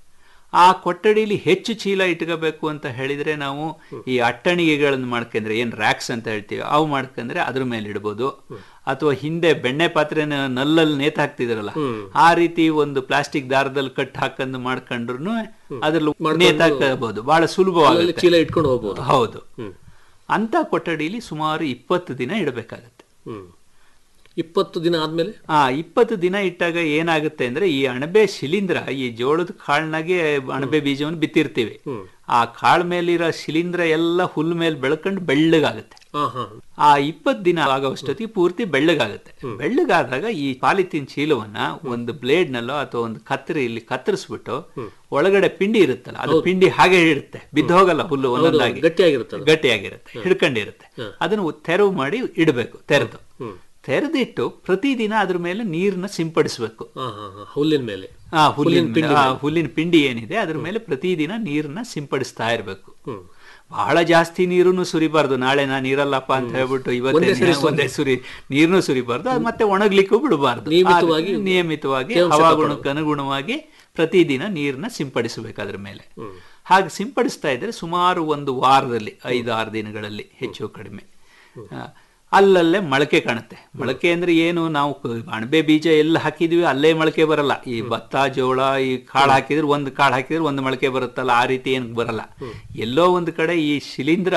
ಆ ಕೊಠಡಿಲಿ ಹೆಚ್ಚು ಚೀಲ ಇಟ್ಕೋಬೇಕು ಅಂತ ಹೇಳಿದ್ರೆ ನಾವು ಈ ಅಟ್ಟಣಿಗೆಗಳನ್ನು ಮಾಡ್ಕೊಂಡ್ರೆ ಏನ್ ರ್ಯಾಕ್ಸ್ ಅಂತ ಹೇಳ್ತೀವಿ ಅವು ಮಾಡ್ಕೊಂಡ್ರೆ ಅದ್ರ ಮೇಲೆ ಇಡ್ಬೋದು ಅಥವಾ ಹಿಂದೆ ಬೆಣ್ಣೆ ಪಾತ್ರೆನ ನಲ್ಲಲ್ಲಿ ನೇತ್ ಹಾಕ್ತಿದ್ರಲ್ಲ ಆ ರೀತಿ ಒಂದು ಪ್ಲಾಸ್ಟಿಕ್ ದಾರದಲ್ಲಿ ಕಟ್ ಹಾಕೊಂಡು ಮಾಡ್ಕೊಂಡ್ರು ಅದ್ರಲ್ಲಿ ನೇತ್ ಹಾಕಬಹುದು ಬಹಳ ಅಲ್ಲಲ್ಲಿ ಸುಲಭವಾಗುತ್ತೆ ಚೀಲ ಇಟ್ಕೊಂಡು ಹೋಗ್ಬೋದು ಹೌದು ಅಂತ ಕೊಠಡಿಲಿ ಸುಮಾರು ಇಪ್ಪತ್ತು ದಿನ ಇಡಬೇಕಾಗತ್ತೆ ಹ್ಮ್ ಇಪ್ಪತ್ತು ದಿನ ಆದ್ಮೇಲೆ ಆ ಇಪ್ಪತ್ತು ದಿನ ಇಟ್ಟಾಗ ಏನಾಗುತ್ತೆ ಅಂದ್ರೆ ಈ ಅಣಬೆ ಶಿಲೀಂಧ್ರ ಈ ಜೋಳದ ಕಾಳ್ನಾಗೆ ಅಣಬೆ ಬೀಜವನ್ನು ಬಿತ್ತಿರ್ತೀವಿ ಆ ಕಾಳ್ ಮೇಲಿರೋ ಶಿಲೀಂಧ್ರ ಎಲ್ಲ ಹುಲ್ ಮೇಲೆ ಬೆಳ್ಕೊಂಡು ಬೆಳ್ಳಗಾಗುತ್ತೆ ಹಾ ಹಾ ಆ ಇಪ್ಪತ್ ದಿನ ಆಗೋಷ್ಟೊತ್ತಿಗೆ ಪೂರ್ತಿ ಬೆಳ್ಳಗಾಗುತ್ತೆ ಬೆಳ್ಳಗಾದಾಗ ಈ ಪಾಲಿಥೀನ್ ಚೀಲವನ್ನ ಒಂದು ಬ್ಲೇಡ್ ನಲ್ಲೋ ಅಥವಾ ಒಂದು ಕತ್ತರಿಯಲ್ಲಿ ಕತ್ತರಿಸ್ಬಿಟ್ಟು ಒಳಗಡೆ ಪಿಂಡಿ ಇರುತ್ತಲ್ಲ ಅದು ಪಿಂಡಿ ಹಾಗೆ ಇರುತ್ತೆ ಬಿದ್ದು ಹೋಗಲ್ಲ ಹುಲ್ಲು ಒಂದೊಂದಾಗಿ ಗಟ್ಟಿಯಾಗಿರುತ್ತಲ್ಲ ಗಟ್ಟಿಯಾಗಿರುತ್ತೆ ಹಿಡ್ಕೊಂಡಿರುತ್ತೆ ಅದನ್ನು ತೆರವು ಮಾಡಿ ಇಡಬೇಕು ತೆರೆದು ತೆರೆದಿಟ್ಟು ಪ್ರತಿದಿನ ಅದ್ರ ಮೇಲೆ ನೀರನ್ನ ಸಿಂಪಡಿಸಬೇಕು ಹಾ ಹಾ ಹಾ ಹುಲ್ಲಿನ ಮೇಲೆ ಆ ಹುಲ್ಲಿನ ಹುಲ್ಲಿನ ಪಿಂಡಿ ಆ, ಮೇಲೆ. ಹುಲ್ಲಿನ ಪಿಂಡಿ ಏನಿದೆ ಅದ್ರ ಮೇಲೆ ಪ್ರತಿದಿನ ನೀರನ್ನ ಸಿಂಪಡಿಸ್ತಾ ಇರಬೇಕು ಹ್ಮ್. ಬಹಳ ಜಾಸ್ತಿ ನೀರನ್ನು ಸುರಿಬಾರ್ದು ನಾಳೆ ನಾನು ನೀರಲ್ಲಪ್ಪ ಅಂತ ಹೇಳ್ಬಿಟ್ಟು ಇವತ್ತೇ ಒಂದೇ ಸರಿ ನೀ- ಒಂದೇ ಸುರಿ ನೀರನ್ನು ಸುರಿಬಾರ್ದು ಅದು ಮತ್ತೆ ಒಣಗ್ಲಿಕ್ಕೂ ಬಿಡಬಾರ್ದು ನಿಯಮಿತವಾಗಿ ಆ- ನಿಯಮಿತವಾಗಿ ತೇವಾಂಶ ಹವಾಗುಣಕ್ಕೆ ಅನುಗುಣವಾಗಿ ಪ್ರತಿದಿನ ನೀರನ್ನ ಸಿಂಪಡಿಸಬೇಕು ಅದ್ರ ಮೇಲೆ ಹಾಗೆ ಸಿಂಪಡಿಸ್ತಾ ಇದ್ರೆ ಸುಮಾರು ಒಂದು ವಾರದಲ್ಲಿ ಐದು ಆರು ದಿನಗಳಲ್ಲಿ ಹೆಚ್ಚು ಕಡಿಮೆ ಆ, ಅಲ್ಲಲ್ಲೇ ಮೊಳಕೆ ಕಾಣುತ್ತೆ ಮೊಳಕೆ ಅಂದ್ರೆ ಏನು ನಾವು ಕ- ಅಣಬೆ ಬೀಜ ಎಲ್ಲ ಹಾಕಿದ್ವಿ ಅಲ್ಲೇ ಮೊಳಕೆ ಬರಲ್ಲ ಈ ಭತ್ತ ಜೋಳ ಈ ಕಾಳು ಹಾಕಿದ್ರೆ ಒಂದು ಕಾಳು ಹಾಕಿದ್ರೆ ಒಂದು ಮೊಳಕೆ ಬರುತ್ತಲ್ಲ ಆ ರೀತಿ ಏನ್ ಬರಲ್ಲ ಎಲ್ಲೋ ಒಂದು ಕಡೆ ಈ ಶಿಲೀಂಧ್ರ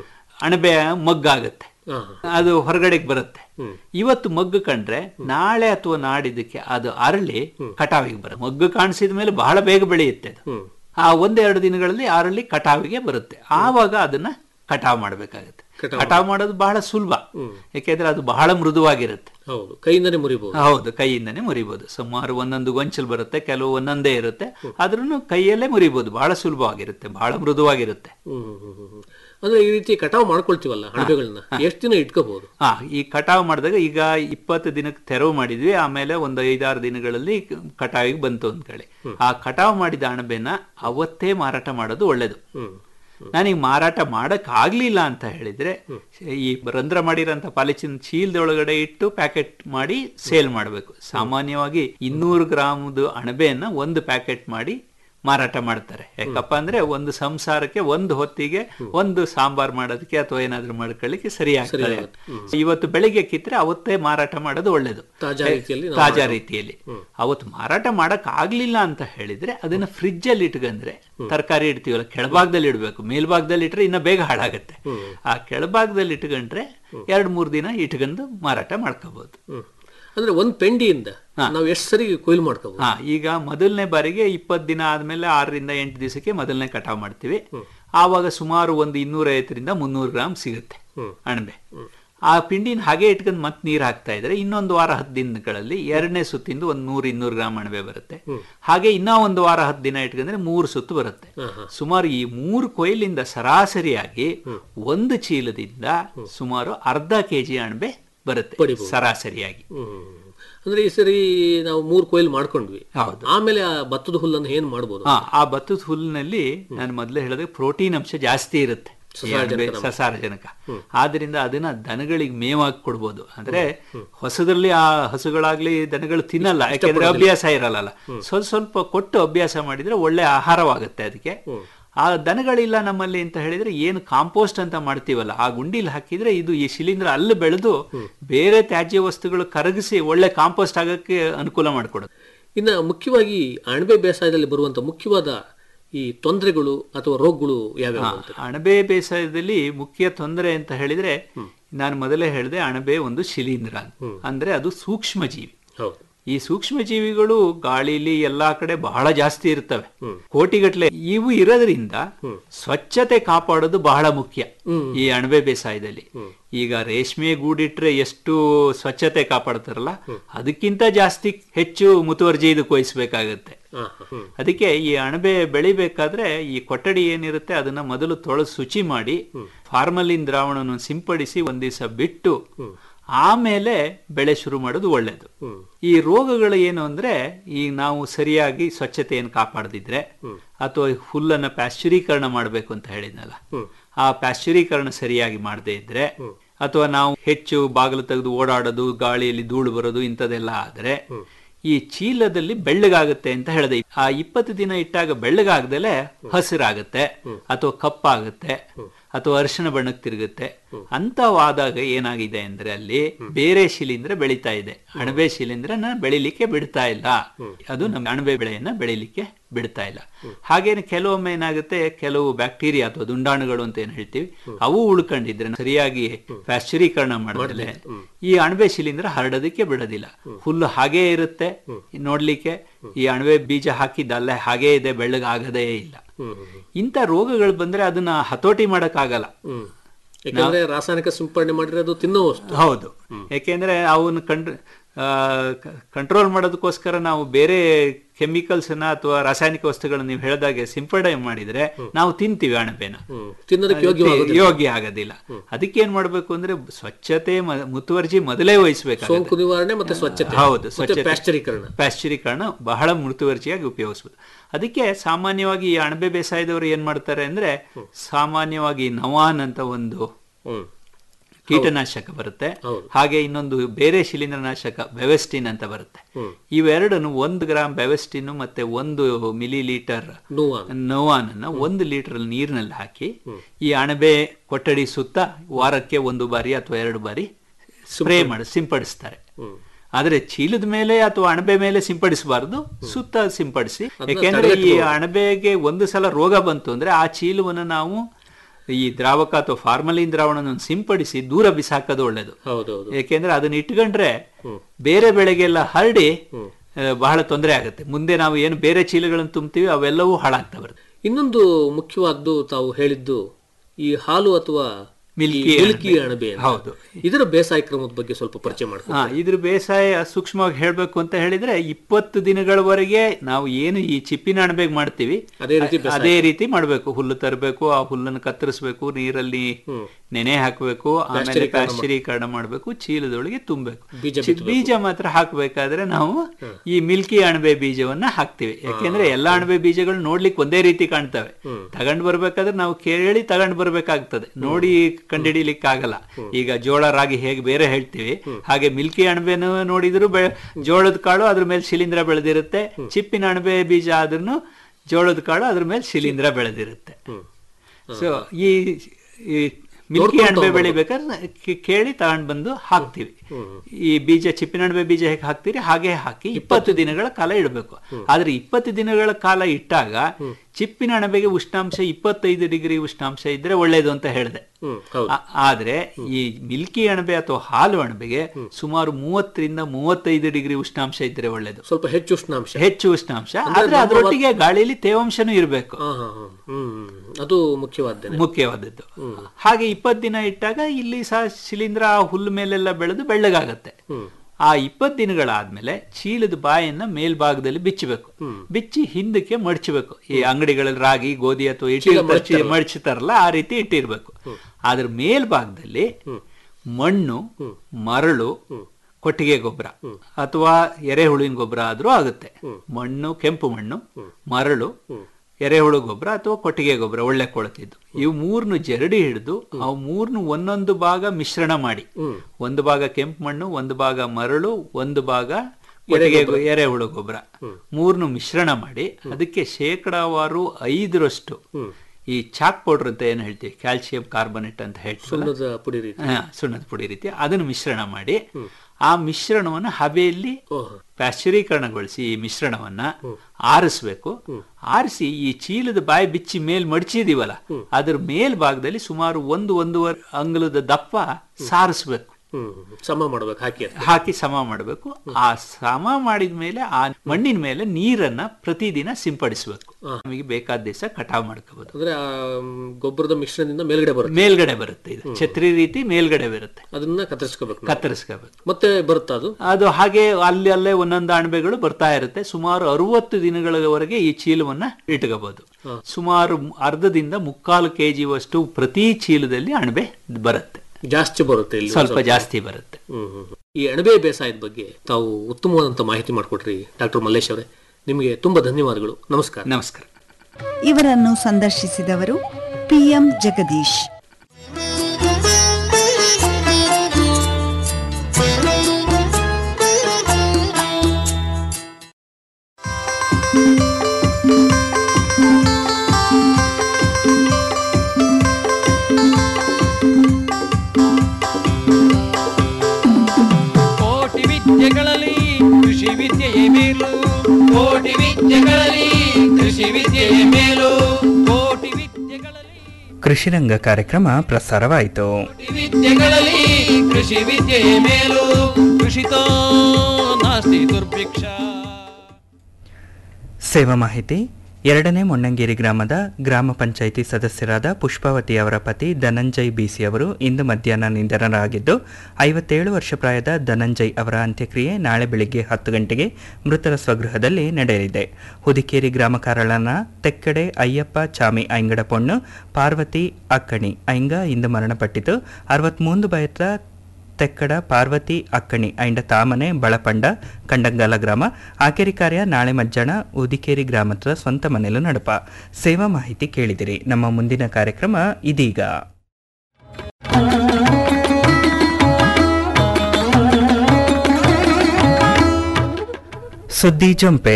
ಅಣಬೆ ಮಗ್ಗಾಗತ್ತೆ ಹಾ ಅದು ಹೊರಗಡೆಗೆ ಬರುತ್ತೆ ಇವತ್ತು ಮಗ್ಗು ಕಂಡ್ರೆ ನಾಳೆ ಅಥವಾ ನಾಡಿದ್ದಕ್ಕೆ ಅದು ಅರಳಿ ಕಟಾವಿಗೆ ಬರುತ್ತೆ ಮಗ್ಗು ಕಾಣಿಸಿದ ಮೇಲೆ ಬಹಳ ಬೇಗ ಬೆಳೆಯುತ್ತೆ ಅದು ಆ ಒಂದೆರಡು ದಿನಗಳಲ್ಲಿ ಅರಳಿ ಕಟಾವಿಗೆ ಬರುತ್ತೆ ಆವಾಗ ಅದನ್ನ ಕಟಾವ್ ಮಾಡ್ಬೇಕಾಗತ್ತೆ ಕಟಾವ್ ಮಾಡೋದು ಬಹಳ ಸುಲಭ ಯಾಕೆಂದ್ರೆ ಅದು ಬಹಳ ಮೃದುವಾಗಿರುತ್ತೆ ಹೌದು ಕೈಯಿಂದನೇ ಮುರಿಬಹುದು ಹೌದು ಕೈಯಿಂದನೇ ಮುರಿಬಹುದು ಸುಮಾರು ಒಂದೊಂದು ಗೊಂಚಲು ಬರುತ್ತೆ ಕೆಲವು ಒಂದೊಂದೇ ಇರುತ್ತೆ ಆದ್ರೂ ಕೈಯಲ್ಲೇ ಮುರಿಬಹುದು ಬಹಳ ಸುಲಭವಾಗಿರುತ್ತೆ ಬಹಳ ಮೃದುವಾಗಿರುತ್ತೆ ಹ್ಮ್ ಹ್ಮ್ ಹ್ಮ್ ಹ್ಮ್. ಅಂದ್ರೆ ಈ ರೀತಿ ಕಟಾವ್ ಮಾಡ್ಕೊಳ್ತೀವಲ್ಲ ಅಣಬೆಗಳನ್ನ ಎಷ್ಟು ದಿನ ಇಟ್ಕೋಬಹುದು ಹಾ ಈ ಕಟಾವು ಮಾಡಿದಾಗ ಈಗ ಇಪ್ಪತ್ತು ದಿನಕ್ಕೆ ತೆರವು ಮಾಡಿದ್ವಿ ಆಮೇಲೆ ಒಂದು ಐದಾರು ದಿನಗಳಲ್ಲಿ ಕಟಾವಿಗೆ ಬಂತು ಅಂತ ಹೇಳಿ ಆ ಕಟಾವು ಮಾಡಿದ ಅಣಬೆನ ಅವತ್ತೇ ಮಾರಾಟ ಮಾಡೋದು ಒಳ್ಳೇದು ನನಗೆ ಮಾರಾಟ ಮಾಡಕ್ ಆಗ್ಲಿಲ್ಲ ಅಂತ ಹೇಳಿದ್ರೆ ಈ ರಂಧ್ರ ಮಾಡಿರೋಂಥ ಪಾಲಿಚಿನ ಚೀಲದೊಳಗಡೆ ಇಟ್ಟು ಪ್ಯಾಕೆಟ್ ಮಾಡಿ ಸೇಲ್ ಮಾಡಬೇಕು ಸಾಮಾನ್ಯವಾಗಿ ಇನ್ನೂರು ಗ್ರಾಮದ ಅಣಬೆಯನ್ನ ಒಂದು ಪ್ಯಾಕೆಟ್ ಮಾಡಿ ಮಾರಾಟ ಮಾಡ್ತಾರೆ ಯಾಕಪ್ಪ ಅಂದ್ರೆ ಒಂದು ಸಂಸಾರಕ್ಕೆ ಒಂದು ಹೊತ್ತಿಗೆ ಒಂದು ಸಾಂಬಾರ್ ಮಾಡೋದಕ್ಕೆ ಅಥವಾ ಏನಾದ್ರೂ ಮಾಡ್ಕೊಳ್ಳಿಕ್ಕೆ ಸರಿ ಆಗ್ತದೆ ಇವತ್ತು ಬೆಳಿಗ್ಗೆ ಕಿತ್ರೆ ಅವತ್ತೇ ಮಾರಾಟ ಮಾಡೋದು ಒಳ್ಳೇದು ತಾಜಾ ರೀತಿಯಲ್ಲಿ ನಾವು ತಾಜಾ ಮಾಡ್ಬೋದು. ರೀತಿಯಲ್ಲಿ ಅವತ್ತು ಮಾರಾಟ ಮಾಡಕ್ ಆಗ್ಲಿಲ್ಲ ಅಂತ ಹೇಳಿದ್ರೆ ಅದನ್ನ ಫ್ರಿಜ್ ಅಲ್ಲಿ ಇಟ್ಕಂದ್ರೆ ತರಕಾರಿ ಇಡ್ತೀವಲ್ಲ ಕೆಳಭಾಗದಲ್ಲಿ ಇಡಬೇಕು ಮೇಲ್ಭಾಗದಲ್ಲಿ ಇಟ್ರೆ ಇನ್ನ ಬೇಗ ಹಾಳಾಗತ್ತೆ ಆ ಕೆಳಭಾಗದಲ್ಲಿ ಇಟ್ಕೊಂಡ್ರೆ ಎರಡ್ ಮೂರ್ ದಿನ ಇಟ್ಕೊಂಡು ಮಾರಾಟ ಮಾಡ್ಕೋಬಹುದು ಅಂದ್ರೆ ಒಂದ್ ಪೆಂಡಿಯಿಂದ ನಾವು ಎಷ್ಟು ಸರಿ ಕೊಯ್ಲು ಮಾಡ್ಕೋಬಹುದು ಹಾ ಈಗ ಮೊದಲನೇ ಬಾರಿಗೆ ಇಪ್ಪತ್ತು ದಿನ ಆದ್ಮೇಲೆ ಆರರಿಂದ ಎಂಟು ದಿವಸಕ್ಕೆ ಮೊದಲನೇ ಕಟಾವ್ ಮಾಡ್ತೀವಿ ಆವಾಗ ಸುಮಾರು ಒಂದು ಇನ್ನೂರೈವತ್ತರಿಂದ ಮುನ್ನೂರು ಗ್ರಾಮ್ ಸಿಗುತ್ತೆ ಅಣಬೆ ಆ ಪಿಂಡಿನ ಹಾಗೆ ಇಟ್ಕೊಂಡು ಮತ್ತೆ ನೀರು ಹಾಕ್ತಾ ಇದ್ರೆ ಇನ್ನೊಂದು ವಾರ ಹತ್ತು ದಿನಗಳಲ್ಲಿ ಎರಡನೇ ಸುತ್ತಿಂದ ಒಂದು ನೂರು ಇನ್ನೂರು ಗ್ರಾಮ್ ಅಣಬೆ ಬರುತ್ತೆ ಹಾಗೆ ಇನ್ನೂ ಒಂದು ವಾರ ಹತ್ತು ದಿನ ಇಟ್ಕೊಂಡ್ರೆ ಮೂರು ಸುತ್ತು ಬರುತ್ತೆ ಸುಮಾರು ಈ ಮೂರು ಕೊಯ್ಲಿಂದ ಸರಾಸರಿಯಾಗಿ ಒಂದು ಚೀಲದಿಂದ ಸುಮಾರು ಅರ್ಧ ಕೆಜಿ ಅಣಬೆ ಬರುತ್ತೆ ಸರಾಸರಿಯಾಗಿ ಅಂದ್ರೆ ಈ ಸರಿ ನಾವು ಮೂರ್ ಕೊಯ್ಲು ಮಾಡ್ಕೊಂಡ್ವಿ ಹೌದು ಆಮೇಲೆ ಆ ಭತ್ತದ ಹುಲ್ಲನ್ನು ಏನ್ ಮಾಡ್ಬೋದು ಹಾ ಆ ಭತ್ತದ ಹುಲ್ಲಿನಲ್ಲಿ ನಾನು ಮೊದಲೇ ಹೇಳಿದ್ರೆ ಪ್ರೋಟೀನ್ ಅಂಶ ಜಾಸ್ತಿ ಇರುತ್ತೆ ಈ ಅಣಬೆ ಸಸಾರಜನಕ ಆದ್ರಿಂದ ಅದನ್ನ ದನಗಳಿಗೆ ಮೇವಾಗಿ ಕೊಡ್ಬೋದು ಅಂದ್ರೆ ಹೊಸದ್ರಲ್ಲಿ ಆ ಹಸುಗಳಾಗ್ಲಿ ದನಗಳು ತಿನ್ನಲ್ಲ ಯಾಕೆಂದ್ರೆ ಅಭ್ಯಾಸ ಇರಲ್ಲ ಸ್ವಲ್ಪ ಸ್ವಲ್ಪ ಕೊಟ್ಟು ಅಭ್ಯಾಸ ಮಾಡಿದ್ರೆ ಒಳ್ಳೆ ಆಹಾರವಾಗುತ್ತೆ ಅದಕ್ಕೆ ಆ ದನಗಳಿಲ್ಲ ನಮ್ಮಲ್ಲಿ ಅಂತ ಹೇಳಿದ್ರೆ ಏನು ಕಾಂಪೋಸ್ಟ್ ಅಂತ ಮಾಡ್ತೀವಲ್ಲ ಆ ಗುಂಡಿಲಿ ಹಾಕಿದ್ರೆ ಇದು ಈ ಶಿಲೀಂಧ್ರ ಅಲ್ಲಿ ಬೆಳೆದು ಬೇರೆ ತ್ಯಾಜ್ಯ ವಸ್ತುಗಳು ಕರಗಿಸಿ ಒಳ್ಳೆ ಕಾಂಪೋಸ್ಟ್ ಆಗಕ್ಕೆ ಅನುಕೂಲ ಮಾಡಿಕೊಡುತ್ತೆ ಇನ್ನ ಮುಖ್ಯವಾಗಿ ಅಣಬೆ ಬೇಸಾಯದಲ್ಲಿ ಬರುವಂತ ಮುಖ್ಯವಾದ ಈ ತೊಂದರೆಗಳು ಅಥವಾ ರೋಗಗಳು ಯಾವ್ಯಾವ ಅಂತ ಅಣಬೆ ಬೇಸಾಯದಲ್ಲಿ ಮುಖ್ಯ ತೊಂದರೆ ಅಂತ ಹೇಳಿದ್ರೆ ನಾನು ಮೊದಲೇ ಹೇಳಿದೆ ಅಣಬೆ ಒಂದು ಶಿಲೀಂಧ್ರ ಅಂತ. ಅಂದ್ರೆ ಅದು ಸೂಕ್ಷ್ಮ ಜೀವಿ ಹೌದು ಈ ಸೂಕ್ಷ್ಮ ಜೀವಿಗಳು ಗಾಳಿಲಿ ಎಲ್ಲಾ ಕಡೆ ಬಹಳ ಜಾಸ್ತಿ ಇರ್ತವೆ ಕೋಟಿಗಟ್ಲೆ ಇವು ಇರೋದ್ರಿಂದ ಸ್ವಚ್ಛತೆ ಕಾಪಾಡೋದು ಬಹಳ ಮುಖ್ಯ ಈ ಅಣಬೆ ಬೇಸಾಯದಲ್ಲಿ ಈಗ ರೇಷ್ಮೆ ಗೂಡಿಟ್ರೆ ಎಷ್ಟು ಸ್ವಚ್ಛತೆ ಕಾಪಾಡ್ತಾರಲ್ಲ ಅದಕ್ಕಿಂತ ಜಾಸ್ತಿ ಹೆಚ್ಚು ಮುತುವರ್ಜಿ ಇದಕ್ಕೆ ವಹಿಸ್ಬೇಕಾಗತ್ತೆ ಹಾ, ಹಾ, ಹ್ಮ್. ಅದಕ್ಕೆ ಈ ಅಣಬೆ ಬೆಳಿಬೇಕಾದ್ರೆ ಈ ಕೊಠಡಿ ಏನಿರುತ್ತೆ ಅದನ್ನ ಮೊದಲು ತೊಳೆದು ಶುಚಿ ಮಾಡಿ ಫಾರ್ಮಲಿನ್ ದ್ರಾವಣವನ್ನು ಸಿಂಪಡಿಸಿ ಒಂದ್ ದಿವಸ ಬಿಟ್ಟು ಆಮೇಲೆ ಬೆಳೆ ಶುರು ಮಾಡೋದು ಒಳ್ಳೇದು ಈ ರೋಗಗಳು ಏನು ಅಂದ್ರೆ ಈ ನಾವು ಸರಿಯಾಗಿ ಸ್ವಚ್ಛತೆಯನ್ನು ಕಾಪಾಡದಿದ್ರೆ ಅಥವಾ ಹುಲ್ಲನ್ನ ಪ್ಯಾಶ್ಚರೀಕರಣ ಮಾಡಬೇಕು ಅಂತ ಹೇಳಿದ್ನಲ್ಲ ಆ ಪ್ಯಾಶ್ಚರೀಕರಣ ಸರಿಯಾಗಿ ಮಾಡದೇ ಇದ್ರೆ ಅಥವಾ ನಾವು ಹೆಚ್ಚು ಬಾಗಿಲು ತೆಗೆದು ಓಡಾಡೋದು ಗಾಳಿಯಲ್ಲಿ ಧೂಳು ಬರೋದು ಇಂಥದೆಲ್ಲ ಆದ್ರೆ ಈ ಚೀಲದಲ್ಲಿ ಬೆಳ್ಳಗಾಗುತ್ತೆ ಅಂತ ಹೇಳಿದೆ ಆ ಇಪ್ಪತ್ತು ದಿನ ಇಟ್ಟಾಗ ಬೆಳ್ಳಗಾಗ್ದಲೆ ಹಸಿರಾಗುತ್ತೆ ಅಥವಾ ಕಪ್ಪಾಗುತ್ತೆ ಅಥವಾ ಅರಿಶಿಣ ಬಣ್ಣಕ್ಕೆ ತಿರುಗುತ್ತೆ ಅಂತವಾದಾಗ ಏನಾಗಿದೆ ಅಂದ್ರೆ ಅಲ್ಲಿ ಬೇರೆ ಶಿಲೀಂಧ್ರ ಬೆಳೀತಾ ಇದೆ ಅಣಬೆ ಶಿಲೀಂಧ್ರನ ಬೆಳಿಲಿಕ್ಕೆ ಬಿಡ್ತಾ ಇಲ್ಲ ಅದು ನಮ್ಮ ಅಣಬೆ ಬೆಳೆಯನ್ನ ಬೆಳಿಲಿಕ್ಕೆ ಬಿಡ್ತಾ ಇಲ್ಲ ಹಾಗೇನೆ ಕೆಲವೊಮ್ಮೆ ಏನಾಗುತ್ತೆ ಕೆಲವು ಬ್ಯಾಕ್ಟೀರಿಯಾ ಅಥವಾ ದುಂಡಾಣುಗಳು ಅಂತ ಏನ್ ಹೇಳ್ತೀವಿ ಅವು ಉಳ್ಕೊಂಡಿದ್ರೆ ಸರಿಯಾಗಿ ಪ್ಯಾಶ್ಚರೀಕರಣ ಮಾಡಿದ್ರೆ ಈ ಅಣಬೆ ಶಿಲೀಂಧ್ರ ಹರಡೋದಕ್ಕೆ ಬಿಡೋದಿಲ್ಲ ಹುಲ್ಲು ಹಾಗೇ ಇರುತ್ತೆ ನೋಡ್ಲಿಕ್ಕೆ ಈ ಅಣಬೆ ಬೀಜ ಹಾಕಿದ್ದ ಅಲ್ಲೇ ಹಾಗೇ ಇದೆ ಬೆಳ್ಳಗಾಗದೇ ಇಲ್ಲ ಇಂಥ ರೋಗಗಳು ಬಂದ್ರೆ ಅದನ್ನ ಹತೋಟಿ ಮಾಡಕ್ ಆಗಲ್ಲ ಯಾಕಂದ್ರೆ ರಾಸಾಯನಿಕ ಸಿಂಪಡಣೆ ಮಾಡಿದ್ರೆ ಅದು ತಿನ್ನೋ ವಸ್ತು ಹೌದು ಯಾಕೆಂದ್ರೆ ಅವನು ಕಂಡ್ರೆ ಕಂಟ್ರೋಲ್ ಮಾಡೋದಕ್ಕೋಸ್ಕರ ನಾವು ಬೇರೆ ಕೆಮಿಕಲ್ಸ್ ಅನ್ನ ಅಥವಾ ರಾಸಾಯನಿಕ ವಸ್ತುಗಳನ್ನ ನೀವು ಹೇಳಿದಾಗೆ ಸಿಂಪಡಣೆ ಮಾಡಿದ್ರೆ ನಾವು ತಿಂತೀವಿ ಅಣಬೆನ ತಿನ್ನೋದಕ್ಕೆ ಅದಕ್ಕೆ ಯೋಗ್ಯವಾಗೋದಿಲ್ಲ. ಯೋಗ್ಯ ಆಗೋದಿಲ್ಲ ಅದಕ್ಕೆ ಏನ್ ಮಾಡ್ಬೇಕು ಅಂದ್ರೆ ಸ್ವಚ್ಛತೆ ಮ- ಮುತುವರ್ಜಿ ಮೊದಲೇ ವಹಿಸ್ಬೇಕು ಸೋಂಕು ನಿವಾರಣೆ ಮತ್ತೆ ಸ್ವಚ್ಛತೆ ಹೌದು ಮತ್ತೆ ಸ್ವಚ್ಛತೆ ಪ್ಯಾಸ್ಚರೀಕರಣ ಪ್ಯಾಶ್ಚರೀಕರಣ ಬಹಳ ಮುತುವರ್ಜಿಯಾಗಿ ಉಪಯೋಗಿಸ್ಬೋದು ಅದಕ್ಕೆ ಸಾಮಾನ್ಯವಾಗಿ ಈ ಅಣಬೆ ಬೇಸಾಯದವರು ಏನ್ ಮಾಡ್ತಾರೆ ಅಂದ್ರೆ ಸಾಮಾನ್ಯವಾಗಿ ನವಾನ್ ಅಂತ ಒಂದು ಕೀಟನಾಶಕ ಬರುತ್ತೆ ಹಾಗೆ ಇನ್ನೊಂದು ಬೇರೆ ಶಿಲೀಂಧ್ರನಾಶಕ ಬೆವೆಸ್ಟಿನ್ ಅಂತ ಬರುತ್ತೆ ಇವೆರಡನ್ನು ಒಂದು ಗ್ರಾಮ್ ಬೆವೆಸ್ಟಿನ್ ಮತ್ತೆ ಒಂದು ಮಿಲಿ ಲೀಟರ್ ನೋವಾನ್ ಅನ್ನ ಒಂದು ಲೀಟರ್ ನೀರಿನಲ್ಲಿ ಹಾಕಿ ಈ ಅಣಬೆ ಕೊಠಡಿ ಸುತ್ತ ವಾರಕ್ಕೆ ಒಂದು ಬಾರಿ ಅಥವಾ ಎರಡು ಬಾರಿ ಸ್ಪ್ರೇ ಮಾಡಿ ಸಿಂಪಡಿಸ್ತಾರೆ ಆದ್ರೆ ಚೀಲದ ಮೇಲೆ ಅಥವಾ ಅಣಬೆ ಮೇಲೆ ಸಿಂಪಡಿಸಬಾರದು ಸುತ್ತ ಸಿಂಪಡಿಸಿ ಅದನ್ನ ಯಾಕೆಂದ್ರೆ ಈ ತಡೆಗಟ್ಟಬಹುದು. ಅಣಬೆಗೆ ಒಂದು ಸಲ ರೋಗ ಬಂತು ಅಂದ್ರೆ ಆ ಚೀಲವನ್ನು ನಾವು ಈ ದ್ರಾವಕ ಅಥವಾ ಫಾರ್ಮಲಿನ್ ದ್ರಾವಣವನ್ನು ಸಿಂಪಡಿಸಿ ದೂರ ಬಿಸಾಕೋದು ಒಳ್ಳೇದು ಹೌದೌದು ಯಾಕೆಂದ್ರೆ ಅದನ್ನ ಇಟ್ಕೊಂಡ್ರೆ ಬೇರೆ ಬೆಳೆಗೆಲ್ಲ ಹರಡಿ ಆ, ಬಹಳ ತೊಂದರೆ ಆಗುತ್ತೆ ಮುಂದೆ ನಾವು ಏನು ಬೇರೆ ಚೀಲಗಳನ್ನು ತುಂಬ್ತೀವಿ ಅವೆಲ್ಲವೂ ಹಾಳಾಗ್ತಾ ಬರುತ್ತೆ ಇನ್ನೊಂದು ಮುಖ್ಯವಾದ್ದು ತಾವು ಹೇಳಿದ್ದು ಈ ಹಾಲು ಅಥವಾ ಮಿಲ್ಕಿ ಈ ಮಿಲ್ಕಿ ಅಣಬೆ. ಅಣಬೆ ಅಂತ. ಹೌದು. ಇದರ ಬೇಸಾಯ ಕ್ರಮದ ಬಗ್ಗೆ ಸ್ವಲ್ಪ ಪರಿಚಯ ಮಾಡ್ಕೊ ಹಾ ಇದ್ರ ಬೇಸಾಯ ಸೂಕ್ಷ್ಮವಾಗಿ ಹೇಳ್ಬೇಕು ಅಂತ ಹೇಳಿದ್ರೆ ಇಪ್ಪತ್ತು ದಿನಗಳವರೆಗೆ ನಾವು ಏನು ಈ ಚಿಪ್ಪಿನ ಅಣಬೆಗೆ ಮಾಡ್ತೀವಿ ಅದೇ ರೀತಿ ಬೇಸಾಯ. ಅದೇ ರೀತಿ ಮಾಡ್ಬೇಕು ಹುಲ್ಲು ತರಬೇಕು ಆ ಹುಲ್ಲನ್ನು ಕತ್ತರಿಸ್ಬೇಕು ನೀರಲ್ಲಿ ನೆನೆ ಹಾಕಬೇಕು ಆಮೇಲೆ ಪ್ಯಾಸ್ಚರೀಕರಣ ಮಾಡ್- ಪ್ಯಾಶ್ಚರೀಕರಣ ಮಾಡಬೇಕು ಚೀಲದೊಳಗೆ ತುಂಬಬೇಕು ಬೀಜ ಚಿ- ಬೀಜ ಮಾತ್ರ ಹಾಕಬೇಕಾದ್ರೆ ನಾವು ಈ ಮಿಲ್ಕಿ ಅಣಬೆ ಬೀಜವನ್ನ ಹಾಕ್ತಿವಿ ಯಾಕೆಂದ್ರೆ ಎಲ್ಲಾ ಅಣಬೆ ಬೀಜಗಳು ನೋಡ್ಲಿಕ್ಕೆ ಒಂದೇ ರೀತಿ ಕಾಣ್ತವೆ ತಗೊಂಡ್ ಬರ್ಬೇಕಾದ್ರೆ ನಾವು ಕೇಳಿ ತಗೊಂಡ್ ಬರ್ಬೇಕಾಗ್ತದೆ ನೋಡಿ ಕಂಡಿಡಿಲಿಕ್ಕೆ ಆಗಲ್ಲ ಈಗ ಜೋಳ ರಾಗಿ ಹೇಗೆ ಬೇರೆ ಹೇಳ್ತೀವಿ ಹಾಗೆ ಮಿಲ್ಕಿ ಅಣಬೆನ ನೋಡಿದ್ರು ಬೆ- ಜೋಳದ ಕಾಳು ಅದ್ರ ಮೇಲೆ ಶಿಲೀಂಧ್ರ ಬೆಳೆದಿರುತ್ತೆ ಚಿಪ್ಪಿನ ಅಣಬೆ ಬೀಜ ಆದ್ರೂ ಜೋಳದ ಕಾಳು ಅದ್ರ ಮೇಲೆ ಶಿಲೀಂಧ್ರ ಬೆಳೆದಿರುತ್ತೆ ಸೊ ಈ ಈ ಮಿಲ್ಕಿ ನೋಡ್ಕೊಂಡು ಅಣಬೆ ತಗೊಂಡ್ಬರ್ಬೇಕು. ಬೆಳಿಬೇಕಾದ್ರೆ ಕೇ- ಕೇಳಿ ತಗೊಂಡ್ ಬಂದು ಹಾಕ್ತಿವಿ ಈ ಬೀಜ ಚಿಪ್ಪಿನ ಅಣಬೆ ಬೀಜ ಹೇಗೆ ಹಾಕ್ತೀರಿ ಹಾಗೆ ಹಾಕಿ ಇಪ್ಪತ್ತು ದಿನಗಳ ಕಾಲ ಇಡಬೇಕು ಆದ್ರೆ ಇಪ್ಪತ್ತು ದಿನಗಳ ಕಾಲ ಇಟ್ಟಾಗ ಚಿಪ್ಪಿನ ಅಣಬೆಗೆ ಉಷ್ಣಾಂಶ ಇಪ್ಪತ್ತೈದು ಡಿಗ್ರಿ ಉಷ್ಣಾಂಶ ಇದ್ರೆ ಒಳ್ಳೇದು ಅಂತ ಹೇಳಿದೆ ಆ- ಆದ್ರೆ ಈ ಮಿಲ್ಕಿ ಅಣಬೆ ಅಥವಾ ಹಾಲು ಅಣಬೆಗೆ ಸುಮಾರು ಮೂವತ್ತರಿಂದ ಮೂವತ್ತೈದು ಡಿಗ್ರಿ ಉಷ್ಣಾಂಶ ಇದ್ರೆ ಒಳ್ಳೇದು ಸ್ವಲ್ಪ ಹೆಚ್ಚು ಉಷ್ಣಾಂಶ ಹೆಚ್ಚು ಉಷ್ಣಾಂಶ ಅಂದ್ರೆ ಆದ್ರೆ ನಮ್ಮ ಅದರೊಟ್ಟಿಗೆ ಗಾಳಿಯಲ್ಲಿ ತೇವಾಂಶನೂ ಇರಬೇಕು ಹಾ, ಹಾ, ಹಾ. ಹ್ಮ್ ಹ್ಮ್. ಅದು ಮುಖ್ಯವಾದ್ದೇನೆ ಮುಖ್ಯವಾದದ್ದು ಹಾಗೆ ಇಪ್ಪತ್ತು ದಿನ ಇಟ್ಟಾಗ ಇಲ್ಲಿ ಸಹ ಶಿಲೀಂಧ್ರ ಆ ಹುಲ್ಲು ಮೇಲೆಲ್ಲ ಬೆಳೆದು ಬೆಳ್ಳಗಾಗತ್ತೆ ಆ ಇಪ್ಪತ್ತು ದಿನಗಳಾದ್ಮೇಲೆ ಚೀಲದ ಬಾಯನ್ನ ಮೇಲ್ಭಾಗದಲ್ಲಿ ಬಿಚ್ಚಬೇಕು ಬಿಚ್ಚಿ ಹಿಂದಕ್ಕೆ ಮಡಚಬೇಕು ಈ ಅಂಗಡಿಗಳಲ್ಲಿ ರಾಗಿ ಗೋಧಿ ಅಥವಾ ಚೀಲ ಇಟ್ಟು ಮಡಚ್ತಾರಲ್ಲ. ಮಡಚ್ತಾರಲ್ಲ ಆ ರೀತಿ ಇಟ್ಟಿರ್ಬೇಕು ಅದ್ರ ಮೇಲ್ಭಾಗದಲ್ಲಿ ಮಣ್ಣು ಮರಳು ಕೊಟ್ಟಿಗೆ ಗೊಬ್ಬರ ಅಥವಾ ಎರೆಹುಳಿನ ಗೊಬ್ಬರ ಆದ್ರೂ ಆಗುತ್ತೆ ಮಣ್ಣು ಕೆಂಪು ಮಣ್ಣು ಮರಳು ಎರೆಹುಳು ಗೊಬ್ಬರ ಅಥವಾ ಕೊಟ್ಟಿಗೆ ಗೊಬ್ಬರ ಒಳ್ಳೆ ಕೊಳತಿದ್ದು ಇವು ಮೂರ್ನು ಜರಡಿ ಹಿಡಿದು ಅವು ಮೂರ್ನು ಒಂದೊಂದು ಭಾಗ ಮಿಶ್ರಣ ಮಾಡಿ ಒಂದು ಭಾಗ ಕೆಂಪು ಮಣ್ಣು ಒಂದು ಭಾಗ ಮರಳು ಒಂದು ಭಾಗ ಕೊಟ್ಟಿಗೆ ಗೊ- ಎರೆಹುಳು ಗೊಬ್ಬರ ಮೂರ್ನು ಮಿಶ್ರಣ ಮಾಡಿ ಅದಕ್ಕೆ ಶೇಕಡಾವಾರು ಐದರಷ್ಟು ಈ ಚಾಕ್ ಪೌಡರ್ ಅಂತ ಏನು ಹೇಳ್ತೀವಿ ಕ್ಯಾಲ್ಸಿಯಂ ಕಾರ್ಬನೇಟ್ ಅಂತ ಹೇಳ್ತೀವಿ ಸುಣ್ಣದ ಪುಡಿ ರೀತಿ ಹಾ, ಸುಣ್ಣದ ಪುಡಿ ರೀತಿ ಅದನ್ನು ಮಿಶ್ರಣ ಮಾಡಿ ಆ ಮಿಶ್ರಣವನ್ನು ಹಬೆಯಲ್ಲಿ ಪ್ಯಾಶ್ಚರೀಕರಣಗೊಳಿಸಿ ಈ ಮಿಶ್ರಣವನ್ನ ಆರಿಸ್ಬೇಕು ಆರಿಸಿ ಈ ಚೀಲದ ಬಾಯಿ ಬಿಚ್ಚಿ ಮೇಲ್ ಮಡಚಿದೀವಲ್ಲ ಅದ್ರ ಮೇಲ್ಭಾಗದಲ್ಲಿ ಸುಮಾರು ಒಂದು ಒಂದೂವರೆ ಅಂಗುಲದ ದಪ್ಪ ಸಾರಿಸ್ಬೇಕು ಹ್ಮ್ ಸಮ ಮಾಡ್ಬೇಕು ಹಾಕಿ ಅದು. ಹಾಕಿ ಸಮ ಮಾಡಬೇಕು ಆ ಸಮ ಮಾಡಿದ ಮೇಲೆ ಆ ಮಣ್ಣಿನ ಮೇಲೆ ನೀರನ್ನ ಪ್ರತಿದಿನ ಸಿಂಪಡಿಸಬೇಕು ನಮಗೆ ಬೇಕಾದ ದಿವಸ ಕಟಾವ್ ಮಾಡ್ಕೋಬಹುದು ಅಂದ್ರೆ ಆ ಮ್, ಗೊಬ್ಬರದ ಮಿಶ್ರಣದಿಂದ ಮೇಲ್ಗಡೆ ಬರುತ್ತೆ ಮೇಲ್ಗಡೆ ಬರುತ್ತೆ ಇದು ಛತ್ರಿ ರೀತಿ ಮೇಲ್ಗಡೆ ಬರುತ್ತೆ ಅದನ್ನ ಕತ್ತರಿಸ್ಕೋಬೇಕು ನಾವು. ಕತ್ತರಿಸ್ಕೋಬೇಕು ಮತ್ತೆ ಬರುತ್ತಾ ಅದು ಅದು ಹಾಗೆ ಅಲ್ಲಿ ಅಲ್ಲೇ ಒಂದೊಂದು ಅಣಬೆಗಳು ಬರ್ತಾ ಇರುತ್ತೆ ಸುಮಾರು ಅರವತ್ತು ದಿನಗಳವರೆಗೆ ಈ ಚೀಲವನ್ನ ಇಟ್ಕೋಬಹುದು ಸುಮಾರು ಅರ್ಧದಿಂದ ಮುಕ್ಕಾಲು ಕೆಜಿಯಷ್ಟು ಪ್ರತಿ ಚೀಲದಲ್ಲಿ ಅಣಬೆ ಬರುತ್ತೆ ಜಾಸ್ತಿ ಬರುತ್ತೆ ಇಲ್ಲಿ ಸ್ವಲ್ಪ ಜಾಸ್ತಿ ಬರುತ್ತೆ ಹ್ಮ್, ಹ್ಮ್, ಹ್ಮ್. ಈ ಅಣಬೆ ಬೇಸಾಯದ ಬಗ್ಗೆ ತಾವು ಉತ್ತಮವಾದಂತ ಮಾಹಿತಿ ಮಾಡಿಕೊಟ್ರಿ ಡಾಕ್ಟರ್ ಮಲ್ಲೇಶ್ ಅವರೇ ನಿಮಗೆ ತುಂಬಾ ಧನ್ಯವಾದಗಳು ನಮಸ್ಕಾರ ನಮಸ್ಕಾರ ಇವರನ್ನು ಸಂದರ್ಶಿಸಿದವರು ಪಿಎಂ ಜಗದೀಶ್ ಕೋಟಿ ವಿದ್ಯೆಗಳಲ್ಲಿ ಕೃಷಿ ವಿದ್ಯೆಯೇ ಮೇಲು ಕೋಟಿ ವಿದ್ಯೆಗಳಲ್ಲಿ ಕೃಷಿ ವಿದ್ಯೆಯೇ ಮೇಲು ಕೋಟಿ ವಿದ್ಯೆಗಳಲ್ಲಿ ಕೃಷಿರಂಗ ಕಾರ್ಯಕ್ರಮ ಪ್ರಸಾರವಾಯಿತು ವಿದ್ಯೆಗಳಲ್ಲಿ ಕೃಷಿ ವಿದ್ಯೆಯೇ ಮೇಲು ಕೃಷಿತೋ ನಾಸ್ತಿ ದುರ್ಭಿಕ್ಷ ಸೇವಾ ಮಾಹಿತಿ ಎರಡನೇ ಮೊಣ್ಣಂಗೇರಿ ಗ್ರಾಮದ ಗ್ರಾಮ ಪಂಚಾಯಿತಿ ಸದಸ್ಯರಾದ ಪುಷ್ಪಾವತಿ ಅವರ ಪತಿ ಧನಂಜಯ್ ಬಿಸಿ ಅವರು ಇಂದು ಮಧ್ಯಾಹ್ನ ನಿಧನರಾಗಿದ್ದು ಐವತ್ತೇಳು ವರ್ಷ ಪ್ರಾಯದ ಧನಂಜಯ್ ಅವರ ಅಂತ್ಯಕ್ರಿಯೆ ನಾಳೆ ಬೆಳಿಗ್ಗೆ ಹತ್ತು ಗಂಟೆಗೆ ಮೃತರ ಸ್ವಗೃಹದಲ್ಲಿ ನಡೆಯಲಿದೆ ಹುದಿಕೇರಿ ಗ್ರಾಮ ಕಾರಳನ ತೆಕ್ಕಡೆ ಅಯ್ಯಪ್ಪ ಚಾಮಿ ಐಂಗಡ ಪೊಣ್ಣು ಪಾರ್ವತಿ ಅಕ್ಕಣಿ ಐಂಗ ಇಂದು ಮರಣಪಟ್ಟಿತು ಅರವತ್ಮೂಂದು ಬಯತ್ರ ತೆಕ್ಕಡ ಪಾರ್ವತಿ ಅಕ್ಕಣಿ ಐಂಡ ತಾಮನೆ ಬಳಪಂಡ ಕಂಡಂಗಾಲ ಗ್ರಾಮ ಆಕೆರಿ ಕಾರ್ಯ ನಾಳೆ ಮಧ್ಯಾಹ್ನ ಉದಿಕೇರಿ ಗ್ರಾಮದ ಸ್ವಂತ ಮನೆಯಲ್ಲೂ ನಡಪ ಸೇವಾ ಮಾಹಿತಿ ಕೇಳಿದಿರಿ ನಮ್ಮ ಮುಂದಿನ ಕಾರ್ಯಕ್ರಮ ಇದೀಗ ಸುದ್ದಿ ಜಂಪೆ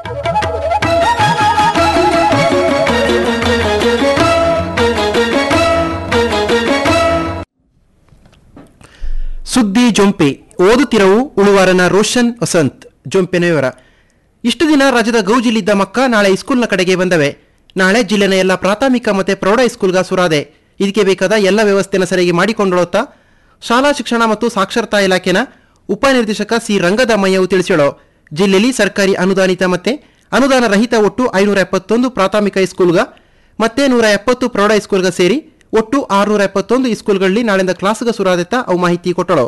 ಸುದ್ದಿ ಜೊಂಪೆ ಓದುತ್ತಿರವು ಉಳುವಾರನ ರೋಷನ್ ವಸಂತ್ ಜೊಂಪೆನ ವಿವರ ಇಷ್ಟು ದಿನ ರಾಜ್ಯದ ಗೌಜಿಲಿದ್ದ ಮಕ್ಕ ನಾಳೆ ಸ್ಕೂಲ್ನ ಕಡೆಗೆ ಬಂದವೆ ನಾಳೆ ಜಿಲ್ಲೆನ ಎಲ್ಲ ಪ್ರಾಥಮಿಕ ಮತ್ತೆ ಪ್ರೌಢ ಸ್ಕೂಲ್ಗ ಸುರಾದೆ ಇದಕ್ಕೆ ಬೇಕಾದ ಎಲ್ಲ ವ್ಯವಸ್ಥೆನ ಸರಿಯಾಗಿ ಮಾಡಿಕೊಂಡೊಳುತ್ತಾ ಶಾಲಾ ಶಿಕ್ಷಣ ಮತ್ತು ಸಾಕ್ಷರತಾ ಇಲಾಖೆನ ಉಪನಿರ್ದೇಶಕ ಸಿ ರಂಗದಮಯ್ಯವು ತಿಳಿಸಿಳು ಜಿಲ್ಲೆಯಲ್ಲಿ ಸರ್ಕಾರಿ ಅನುದಾನಿತ ಮತ್ತೆ ಅನುದಾನ ರಹಿತ ಒಟ್ಟು ಐನೂರ ಎಪ್ಪತ್ತೊಂದು ಪ್ರಾಥಮಿಕ ಸ್ಕೂಲ್ಗ ಮತ್ತೆ ನೂರ ಎಪ್ಪತ್ತು ಪ್ರೌಢ ಸ್ಕೂಲ್ಗ ಸೇರಿ ಒಟ್ಟು ಆರುನೂರ ಎಪ್ಪತ್ತೊಂದು ಸ್ಕೂಲ್ಗಳಲ್ಲಿ ನಾಳೆಯಿಂದ ಕ್ಲಾಸ್ಗ ಸುರಾದೆತ್ತ ಅವು ಮಾಹಿತಿ ಕೊಟ್ಟಳು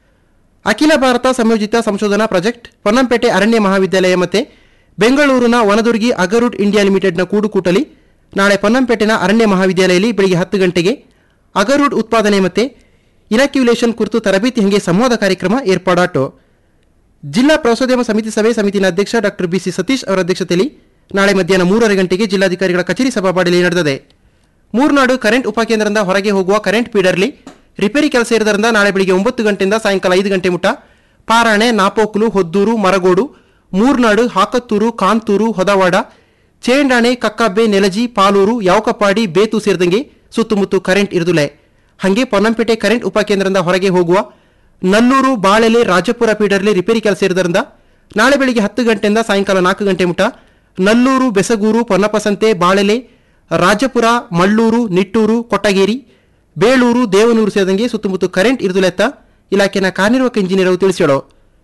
ಅಖಿಲ ಭಾರತ ಸಂಯೋಜಿತ ಸಂಶೋಧನಾ ಪ್ರಾಜೆಕ್ಟ್ ಪೊನ್ನಂಪೇಟೆ ಅರಣ್ಯ ಮಹಾವಿದ್ಯಾಲಯ ಮತ್ತೆ ಬೆಂಗಳೂರಿನ ವನದುರ್ಗಿ ಅಗರುಡ್ ಇಂಡಿಯಾ ಲಿಮಿಟೆಡ್ನ ಕೂಡುಕೂಟಲಿ ನಾಳೆ ಪೊನ್ನಂಪೇಟೆನ ಅರಣ್ಯ ಮಹಾವಿದ್ಯಾಲಯದಲ್ಲಿ ಬೆಳಿಗ್ಗೆ ಹತ್ತು ಗಂಟೆಗೆ ಅಗರುಡ್ ಉತ್ಪಾದನೆ ಮತ್ತೆ ಇನಾಕ್ಯುಲೇಷನ್ ಕುರಿತು ತರಬೇತಿ ಹಂಗೆ ಸಂವಾದ ಕಾರ್ಯಕ್ರಮ ಏರ್ಪಾಡಾಟು ಜಿಲ್ಲಾ ಪ್ರವಾಸೋದ್ಯಮ ಸಮಿತಿ ಸಭೆ ಸಮಿತಿನ ಅಧ್ಯಕ್ಷ ಡಾಕ್ಟರ್ ಬಿಸಿ ಸತೀಶ್ ಅವರ ಅಧ್ಯಕ್ಷತೆಯಲ್ಲಿ ನಾಳೆ ಮಧ್ಯಾಹ್ನ ಮೂರರ ಗಂಟೆಗೆ ಜಿಲ್ಲಾಧಿಕಾರಿಗಳ ಕಚೇರಿ ಸಭಾಬಾಡಿಲಿ ನಡೆದಿದೆ ಮೂರ್ನಾಡು ಕರೆಂಟ್ ಉಪಕೇಂದ್ರದಿಂದ ಹೊರಗೆ ಹೋಗುವ ಕರೆಂಟ್ ಫೀಡರ್ಲಿ ರಿಪೇರಿ ಕೆಲಸ ಇರೋದ್ರಿಂದ ನಾಳೆ ಬೆಳಿಗ್ಗೆ ಒಂಬತ್ತು ಗಂಟೆಯಿಂದ ಸಾಯಂಕಾಲ ಐದು ಗಂಟೆ ಮುಟ ಪಾರಾಣೆ ನಾಪೋಕ್ಲು ಹೊದ್ದೂರು ಮರಗೋಡು ಮೂರ್ನಾಡು ಹಾಕತ್ತೂರು ಕಾಂತೂರು ಹೊದವಾಡ ಚೇಂಡಾಣೆ ಕಕ್ಕಬ್ಬೆ ನೆಲಜಿ ಪಾಲೂರು ಯಾವಕಪ್ಪಾಡಿ ಬೇತು ಸೇರಿದಂಗೆ ಸುತ್ತಮುತ್ತ ಕರೆಂಟ್ ಇರುದುಲೆ ಹಂಗೆ ಪೊನ್ನಂಪೇಟೆ ಕರೆಂಟ್ ಉಪಕೇಂದ್ರದಿಂದ ಹೊರಗೆ ಹೋಗುವ ನಲ್ಲೂರು ಬಾಳೆಲೆ ರಾಜಪುರ ಫೀಡರ್ಲಿ ರಿಪೇರಿ ಕೆಲಸ ಇರೋದ್ರಿಂದ ನಾಳೆ ಬೆಳಿಗ್ಗೆ ಹತ್ತು ಗಂಟೆಯಿಂದ ಸಾಯಂಕಾಲ ನಾಲ್ಕು ಗಂಟೆ ಮುಟ ನಲ್ಲೂರು ಬೆಸಗೂರು ಪೊನ್ನಪಸಂತೆ ಬಾಳೆಲೆ ರಾಜಪುರ ಮಳ್ಳೂರು ನಿಟ್ಟೂರು ಕೊಟ್ಟಗೇರಿ ಬೇಳೂರು ದೇವನೂರು ಸೇರಿದಂಗೆ ಸುತ್ತಮುತ್ತ ಕರೆಂಟ್ ಇರುದುಲೆತ್ತ ಇಲಾಖೆನ ಕಾರ್ಯನಿರ್ವಾಹಕ ಇಂಜಿನಿಯರ್ ಅವರು ತಿಳಿಸಿದರು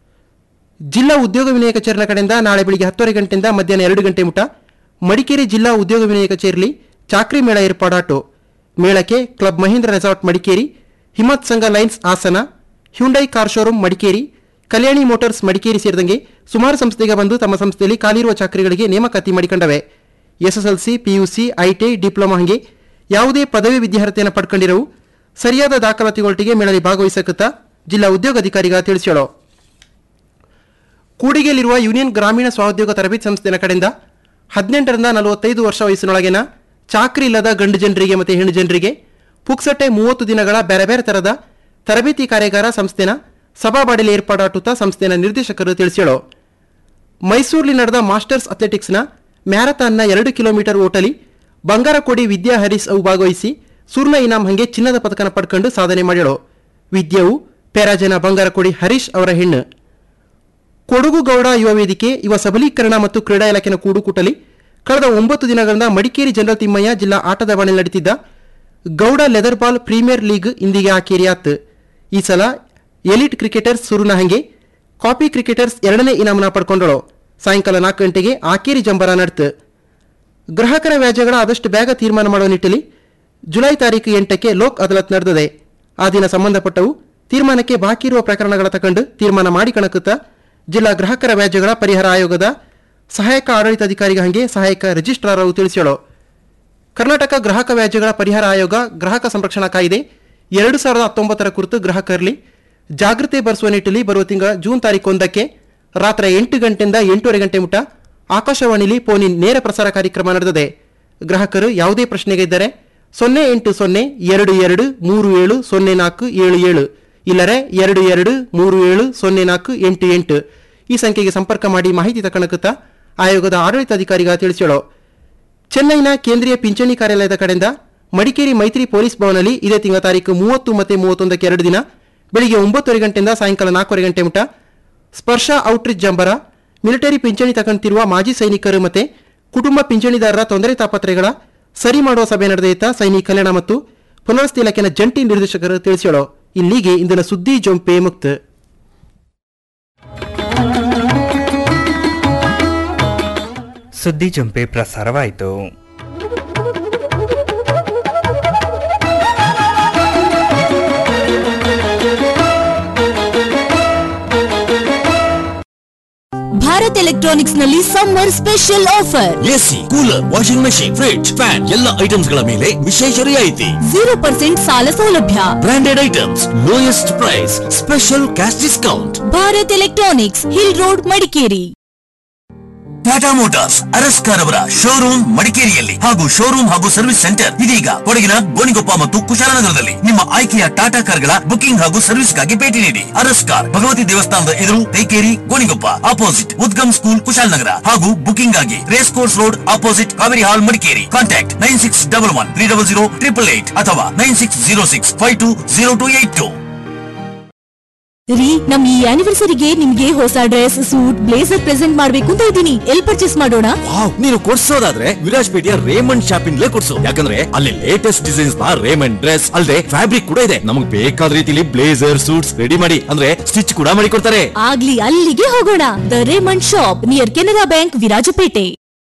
ಜಿಲ್ಲಾ ಉದ್ಯೋಗ ವಿನಯ ಕಚೇರಿನ ಕಡೆಯಿಂದ ನಾಳೆ ಬೆಳಿಗ್ಗೆ ಹತ್ತುವರೆ ಗಂಟೆಯಿಂದ ಮಧ್ಯಾಹ್ನ ಎರಡು ಗಂಟೆ ಮುಟ ಮಡಿಕೇರಿ ಜಿಲ್ಲಾ ಉದ್ಯೋಗ ವಿನಯ ಕಚೇರಿಯಲ್ಲಿ ಚಾಕ್ರಿ ಮೇಳ ಏರ್ಪಾಡಾಟು ಮೇಳಕ್ಕೆ ಕ್ಲಬ್ ಮಹೀಂದ್ರ ರೆಸಾರ್ಟ್ ಮಡಿಕೇರಿ ಹಿಮ್ಮತ್ ಸಂಘ Lions Hassan Hyundai car showroom Madikeri Kalyani motors Madikeri ಸೇರಿದಂಗೆ ಸುಮಾರು ಸಂಸ್ಥೆಗೆ ಬಂದು ತಮ್ಮ ಸಂಸ್ಥೆಯಲ್ಲಿ ಖಾಲಿರುವ ಚಾಕರಿಗಳಿಗೆ ನೇಮಕಾತಿ ಮಾಡಿಕೊಂಡವೆ ಎಸ್ಎಸ್ಎಲ್ಸಿ ಪಿಯುಸಿ ಐಟಿಐ ಡಿಪ್ಲೊಮಾ ಹಂಗೆ ಯಾವುದೇ ಪದವಿ ವಿದ್ಯಾರ್ಥಿಯನ್ನು ಪಡ್ಕೊಂಡಿರವು ಸರಿಯಾದ ದಾಖಲಾತಿಗೊಟ್ಟಿಗೆ ಮೇಳಲ್ಲಿ ಭಾಗವಹಿಸಕುತ್ತಾ ಜಿಲ್ಲಾ ಉದ್ಯೋಗಾಧಿಕಾರಿಗ ತಿಳಿಸ್ಯಾಳು ಕೂಡಿಗೆಯಲ್ಲಿರುವ ಯೂನಿಯನ್ ಗ್ರಾಮೀಣ ಸ್ವಉದ್ಯೋಗ ತರಬೇತಿ ಸಂಸ್ಥೆನ ಕಡೆಯಿಂದ ಹದಿನೆಂಟರಿಂದ ನಲವತ್ತೈದು ವರ್ಷ ವಯಸ್ಸಿನೊಳಗಿನ ಚಾಕ್ರಿ ಇಲ್ಲದ ಗಂಡು ಜನರಿಗೆ ಮತ್ತು ಹೆಣ್ಣು ಜನರಿಗೆ ಪುಕ್ಸಟ್ಟೆ ಮೂವತ್ತು ದಿನಗಳ ಬೇರೆ ಬೇರೆ ಥರದ ತರಬೇತಿ ಕಾರ್ಯಾಗಾರ ಸಂಸ್ಥೆನ ಸಭಾಬಾಡಿಲಿ ಏರ್ಪಾಡಾಟುತ್ತಾ ಸಂಸ್ಥೆನ ನಿರ್ದೇಶಕರು ತಿಳಿಸ್ಯಾಳು ಮೈಸೂರಲ್ಲಿ ನಡೆದ ಮಾಸ್ಟರ್ಸ್ ಅಥ್ಲೆಟಿಕ್ಸ್ನ ಮ್ಯಾರಥಾನ್ನ ಎರಡು ಕಿಲೋಮೀಟರ್ ಓಟಲಿ ಬಂಗಾರಕೋಡಿ ವಿದ್ಯಾ ಹರೀಸ್ ಅವು ಭಾಗವಹಿಸಿ ಸುರ್ಣ ಇನಾಮ್ ಹಂಗೆ ಚಿನ್ನದ ಪದಕನ ಪಡ್ಕೊಂಡು ಸಾಧನೆ ಮಾಡ್ಯಾಳು ವಿದ್ಯೆವು ಪ್ಯಾರಾಜನ ಬಂಗಾರಕೋಡಿ ಹರೀಶ್ ಅವರ ಹೆಣ್ಣು ಕೊಡಗು ಗೌಡ ಯುವ ವೇದಿಕೆ ಯುವ ಸಬಲೀಕರಣ ಮತ್ತು ಕ್ರೀಡಾ ಇಲಾಖೆನ ಕೂಡುಕೂಟಲಿ ಕಳೆದ ಒಂಬತ್ತು ದಿನಗಳಿಂದ ಮಡಿಕೇರಿ ಜನರಲ್ ತಿಮ್ಮಯ್ಯ ಜಿಲ್ಲಾ ಆಟದ ಮನೆ ನಡೆಯುತ್ತಿದ್ದ Gowda leather ball premier league ಇಂದಿಗೆ ಆಕೇರಿಯಾತ್ ಈ ಸಲ ಎಲಿಟ್ ಕ್ರಿಕೆಟರ್ಸ್ ಸುರುನ ಹಂಗೆ ಕಾಪಿ ಕ್ರಿಕೆಟರ್ಸ್ ಎರಡನೇ ಇನಾಮನ ಪಡ್ಕೊಂಡಳು ಸಾಯಂಕಾಲ ನಾಲ್ಕು ಗಂಟೆಗೆ ಆಕೇರಿ ಜಂಬರ ನಡೆತು ಗ್ರಾಹಕರ ವ್ಯಾಜ್ಯಗಳ ಆದಷ್ಟು ಬೇಗ ತೀರ್ಮಾನ ಮಾಡುವ ನಿಟ್ಟಿನಲ್ಲಿ ಜುಲೈ ತಾರೀಕು ಎಂಟಕ್ಕೆ ಲೋಕ್ ಅದಾಲತ್ ನಡೆದಿದೆ ಆ ದಿನ ಸಂಬಂಧಪಟ್ಟವು ತೀರ್ಮಾನಕ್ಕೆ ಬಾಕಿ ಇರುವ ಪ್ರಕರಣಗಳ ತಕೊಂಡು ತೀರ್ಮಾನ ಮಾಡಿಕಣಕುತ್ತಾ ಜಿಲ್ಲಾ ಗ್ರಾಹಕರ ವ್ಯಾಜ್ಯಗಳ ಪರಿಹಾರ ಆಯೋಗದ ಸಹಾಯಕ ಆಡಳಿತಾಧಿಕಾರಿಗೆ ಹಂಗೆ ಸಹಾಯಕ ರಿಜಿಸ್ಟ್ರಾರ್ ಅವರು ತಿಳಿಸ್ಯಾಳು ಕರ್ನಾಟಕ ಗ್ರಾಹಕ ವ್ಯಾಜ್ಯಗಳ ಪರಿಹಾರ ಆಯೋಗ ಗ್ರಾಹಕ ಸಂರಕ್ಷಣಾ ಕಾಯ್ದೆ ಎರಡು ಸಾವಿರದ ಹತ್ತೊಂಬತ್ತರ ಕುರಿತು ಗ್ರಾಹಕರಲ್ಲಿ ಜಾಗೃತಿ ಬರೆಸುವ ನಿಟ್ಟಿನಲ್ಲಿ ಬರುವ ತಿಂಗಳ ಜೂನ್ ತಾರೀಕು ಒಂದಕ್ಕೆ ರಾತ್ರಿ ಎಂಟು ಗಂಟೆಯಿಂದ ಎಂಟೂವರೆ ಗಂಟೆ ಮುಟ ಆಕಾಶವಾಣಿಲಿ ಫೋನಿನ್ ನೇರ ಪ್ರಸಾರ ಕಾರ್ಯಕ್ರಮ ನಡೆದಿದೆ ಗ್ರಾಹಕರು ಯಾವುದೇ ಪ್ರಶ್ನೆಗೆ ಇದ್ದರೆ ಸೊನ್ನೆ ಎಂಟು ಸೊನ್ನೆ ಎರಡು ಎರಡು ಮೂರು ಏಳು ಸೊನ್ನೆ ನಾಲ್ಕು ಏಳು ಏಳು ಇಲ್ಲರೆ ಎರಡು ಎರಡು ಮೂರು ಏಳು ಸೊನ್ನೆ ನಾಲ್ಕು ಎಂಟು ಎಂಟು ಈ ಸಂಖ್ಯೆಗೆ ಸಂಪರ್ಕ ಮಾಡಿ ಮಾಹಿತಿ ತಕ್ಕಣಕುತ್ತಾ ಆಯೋಗದ ಆಡಳಿತಾಧಿಕಾರಿಗ ತಿಳಿಸ್ಯಾಳು ಚೆನ್ನೈನ ಕೇಂದ್ರೀಯ ಪಿಂಚಣಿ ಕಾರ್ಯಾಲಯದ ಕಡೆಯಿಂದ ಮಡಿಕೇರಿ ಮೈತ್ರಿ ಪೊಲೀಸ್ ಭವನಲ್ಲಿ ಇದೇ ತಿಂಗಳ ತಾರೀಕು ಮೂವತ್ತು ಮತ್ತು ಮೂವತ್ತೊಂದಕ್ಕೆ ಎರಡು ದಿನ ಬೆಳಿಗ್ಗೆ ಒಂಬತ್ತುವರೆ ಗಂಟೆಯಿಂದ ಸಾಯಂಕಾಲ ನಾಲ್ಕೂವರೆ ಗಂಟೆ ಮುಟ ಸ್ಪರ್ಶ ಔಟ್ರೀಚ್ ಜಂಬರ ಮಿಲಿಟರಿ ಪಿಂಚಣಿ ತಗೊಂತಿರುವ ಮಾಜಿ ಸೈನಿಕರು ಮತ್ತು ಕುಟುಂಬ ಪಿಂಚಣಿದಾರರ ತೊಂದರೆ ತಾಪತ್ರೆಗಳ ಸರಿ ಮಾಡುವ ಸಭೆ ನಡೆದೈತ ಸೈನಿಕ ಕಲ್ಯಾಣ ಮತ್ತು ಪುನರ್ವಸತಿ ಇಲಾಖೆಯ ಜಂಟಿ ನಿರ್ದೇಶಕರು ತಿಳಿಸ್ಯಾಳು ಇಲ್ಲಿಗೆ ಇಂದಿನ ಸುದ್ದಿ ಜೊಂಪೆ ಮುಕ್ತ ಸುದ್ದಿ ಜಂಪೆ ಪ್ರಸಾರವಾಯಿತು ಭಾರತ್ ಎಲೆಕ್ಟ್ರಾನಿಕ್ಸ್ ನಲ್ಲಿ summer special offer AC cooler washing machine fridge fan ಎಲ್ಲ ಐಟಮ್ಸ್ ಗಳ ಮೇಲೆ ವಿಶೇಷ ರಿಯಾಯಿತಿ ಜೀರೋ ಪರ್ಸೆಂಟ್ ಸಾಲ ಸೌಲಭ್ಯ branded items lowest price special cash discount Bharat electronics hill road Madikeri Tata motors ಅರಸ್ಕಾರ್ ಅವರ ಶೋರೂಮ್ ಮಡಿಕೇರಿಯಲ್ಲಿ ಹಾಗೂ ಶೋರೂಮ್ ಹಾಗೂ ಸರ್ವಿಸ್ ಸೆಂಟರ್ ಇದೀಗ ಕೊಡಗಿನ ಗೋಣಿಗೊಪ್ಪ ಮತ್ತು ಕುಶಾಲನಗರದಲ್ಲಿ ನಿಮ್ಮ ಆಯ್ಕೆಯ ಟಾಟಾ ಕಾರ್ಗಳ ಬುಕಿಂಗ್ ಹಾಗೂ ಸರ್ವಿಸ್ಗಾಗಿ ಭೇಟಿ ನೀಡಿ ಅರಸ್ಕಾರ್ ಭಗವತಿ ದೇವಸ್ಥಾನದ ಎದುರು ತೈಕೇರಿ ಗೋಣಿಗೊಪ್ಪ ಅಪೋಸಿಟ್ ಉದ್ಗಮ್ ಸ್ಕೂಲ್ ಕುಶಾಲನಗರ ಹಾಗೂ ಬುಕಿಂಗ್ ಆಗಿ race course road opposite Kaveri hall Madikeri contact nine six double one three double zero triple eight ಅಥವಾ nine six zero six five two zero two eight two ರೀ ನಮ್ ಈ ಆನಿವರ್ಸರಿಗೆ ನಿಮ್ಗೆ ಹೊಸ ಡ್ರೆಸ್ ಸೂಟ್ ಬ್ಲೇಸರ್ ಪ್ರೆಸೆಂಟ್ ಮಾಡ್ಬೇಕು ಅಂತ ಇದ್ದೀನಿ ಎಲ್ ಪರ್ಚೇಸ್ ಮಾಡೋಣ ವಾವ್ ನೀನು ಕೊಡ್ಸೋದಾದ್ರೆ ವಿರಾಜ್ಪೇಟೆಯ ರೇಮಂಡ್ ಶಾಪಿಂಗ್ಲೇ ಕೊಡ್ಸು ಯಾಕಂದ್ರೆ ಅಲ್ಲಿ ಲೇಟೆಸ್ಟ್ ಡಿಸೈನ್ಸ್ ನ ರೇಮಂಡ್ ಡ್ರೆಸ್ ಅಲ್ಲದೆ ಫ್ಯಾಬ್ರಿಕ್ ಕೂಡ ಇದೆ ನಮಗೆ ಬೇಕಾದ ರೀತಿಲಿ ಬ್ಲೇಸರ್ ಸೂಟ್ಸ್ ರೆಡಿ ಮಾಡಿ ಅಂದ್ರೆ ಸ್ಟಿಚ್ ಕೂಡ ಮಾಡಿ ಕೊಡ್ತಾರೆ ಆಗ್ಲಿ ಅಲ್ಲಿಗೆ ಹೋಗೋಣ the Raymond shop near Canara bank Virajpet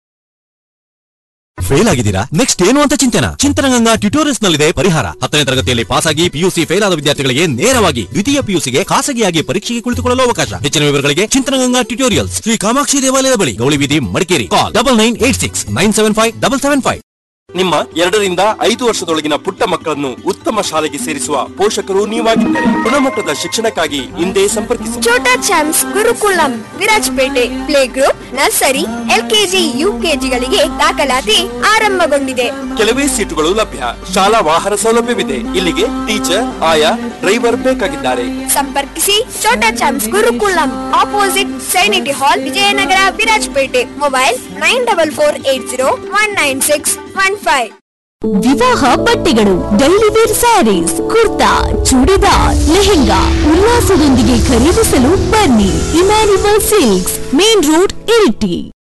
fail ಆಗಿದ್ದೀರಾ ನೆಕ್ಸ್ಟ್ ಏನು ಅಂತ ಚಿಂತನ ಚಿಂತನಗಂಗಾ ಟ್ಯೂಟೋರಿಯಲ್ಸ್ ನಲ್ಲಿದೆ ಪರಿಹಾರ ಹತ್ತನೇ ತರಗತಿಯಲ್ಲಿ ಪಾಸ್ ಆಗಿ ಪಿಯುಸಿ ಫೇಲ್ ಆದ ವಿದ್ಯಾರ್ಥಿಗಳಿಗೆ ನೇರವಾಗಿ ದ್ವಿತೀಯ ಪಿಯುಸಿಗೆ ಖಾಸಗಿಯಾಗಿ ಪರೀಕ್ಷೆಗೆ ಕುಳಿತುಕೊಳ್ಳಲು ಅವಕಾಶ ಹೆಚ್ಚಿನ ವಿವರಗಳಿಗೆ ಚಿಂತನಗಂಗಾ ಟ್ಯೂಟೋರಿಯಲ್ಸ್ ಶ್ರೀ ಕಾಮಾಕ್ಷಿ ದೇವಾಲಯದ ಬಳಿ ಗೌಳಿ ಬೀದಿ Madikeri call double nine eight six nine seven five double seven five ನಿಮ್ಮ ಎರಡರಿಂದ ಐದು ವರ್ಷದೊಳಗಿನ ಪುಟ್ಟ ಮಕ್ಕಳನ್ನು ಉತ್ತಮ ಶಾಲೆಗೆ ಸೇರಿಸುವ ಪೋಷಕರು ನೀವಾಗಿದ್ದರೆ ಗುಣಮಟ್ಟದ ಶಿಕ್ಷಣಕ್ಕಾಗಿ ಹಿಂದೆ ಸಂಪರ್ಕಿಸಿ Chhota champs Gurukulam Virajpet play group nursery LKG ಯುಕೆಜಿಗಳಿಗೆ ದಾಖಲಾತಿ ಆರಂಭಗೊಂಡಿದೆ ಕೆಲವೇ ಸೀಟುಗಳು ಲಭ್ಯ ಶಾಲಾ ವಾಹನ ಸೌಲಭ್ಯವಿದೆ ಇಲ್ಲಿಗೆ ಟೀಚರ್ ಆಯಾ ಡ್ರೈವರ್ ಬೇಕಾಗಿದ್ದಾರೆ ಸಂಪರ್ಕಿಸಿ ಛೋಟಾ ಚಾಮ್ಸ್ ಗುರುಕುಲಂ ಆಪೋಸಿಟ್ ಸೈನಿಟಿ hall Vijayanagar Virajpet mobile nine double four eight zero one nine six one five ವಿವಾಹ ಬಟ್ಟೆಗಳು daily wear saris kurta churidar lehenga ಉಲ್ಲಾಸದೊಂದಿಗೆ ಖರೀದಿಸಲು ಬನ್ನಿ Emmanuel silks main road Iritty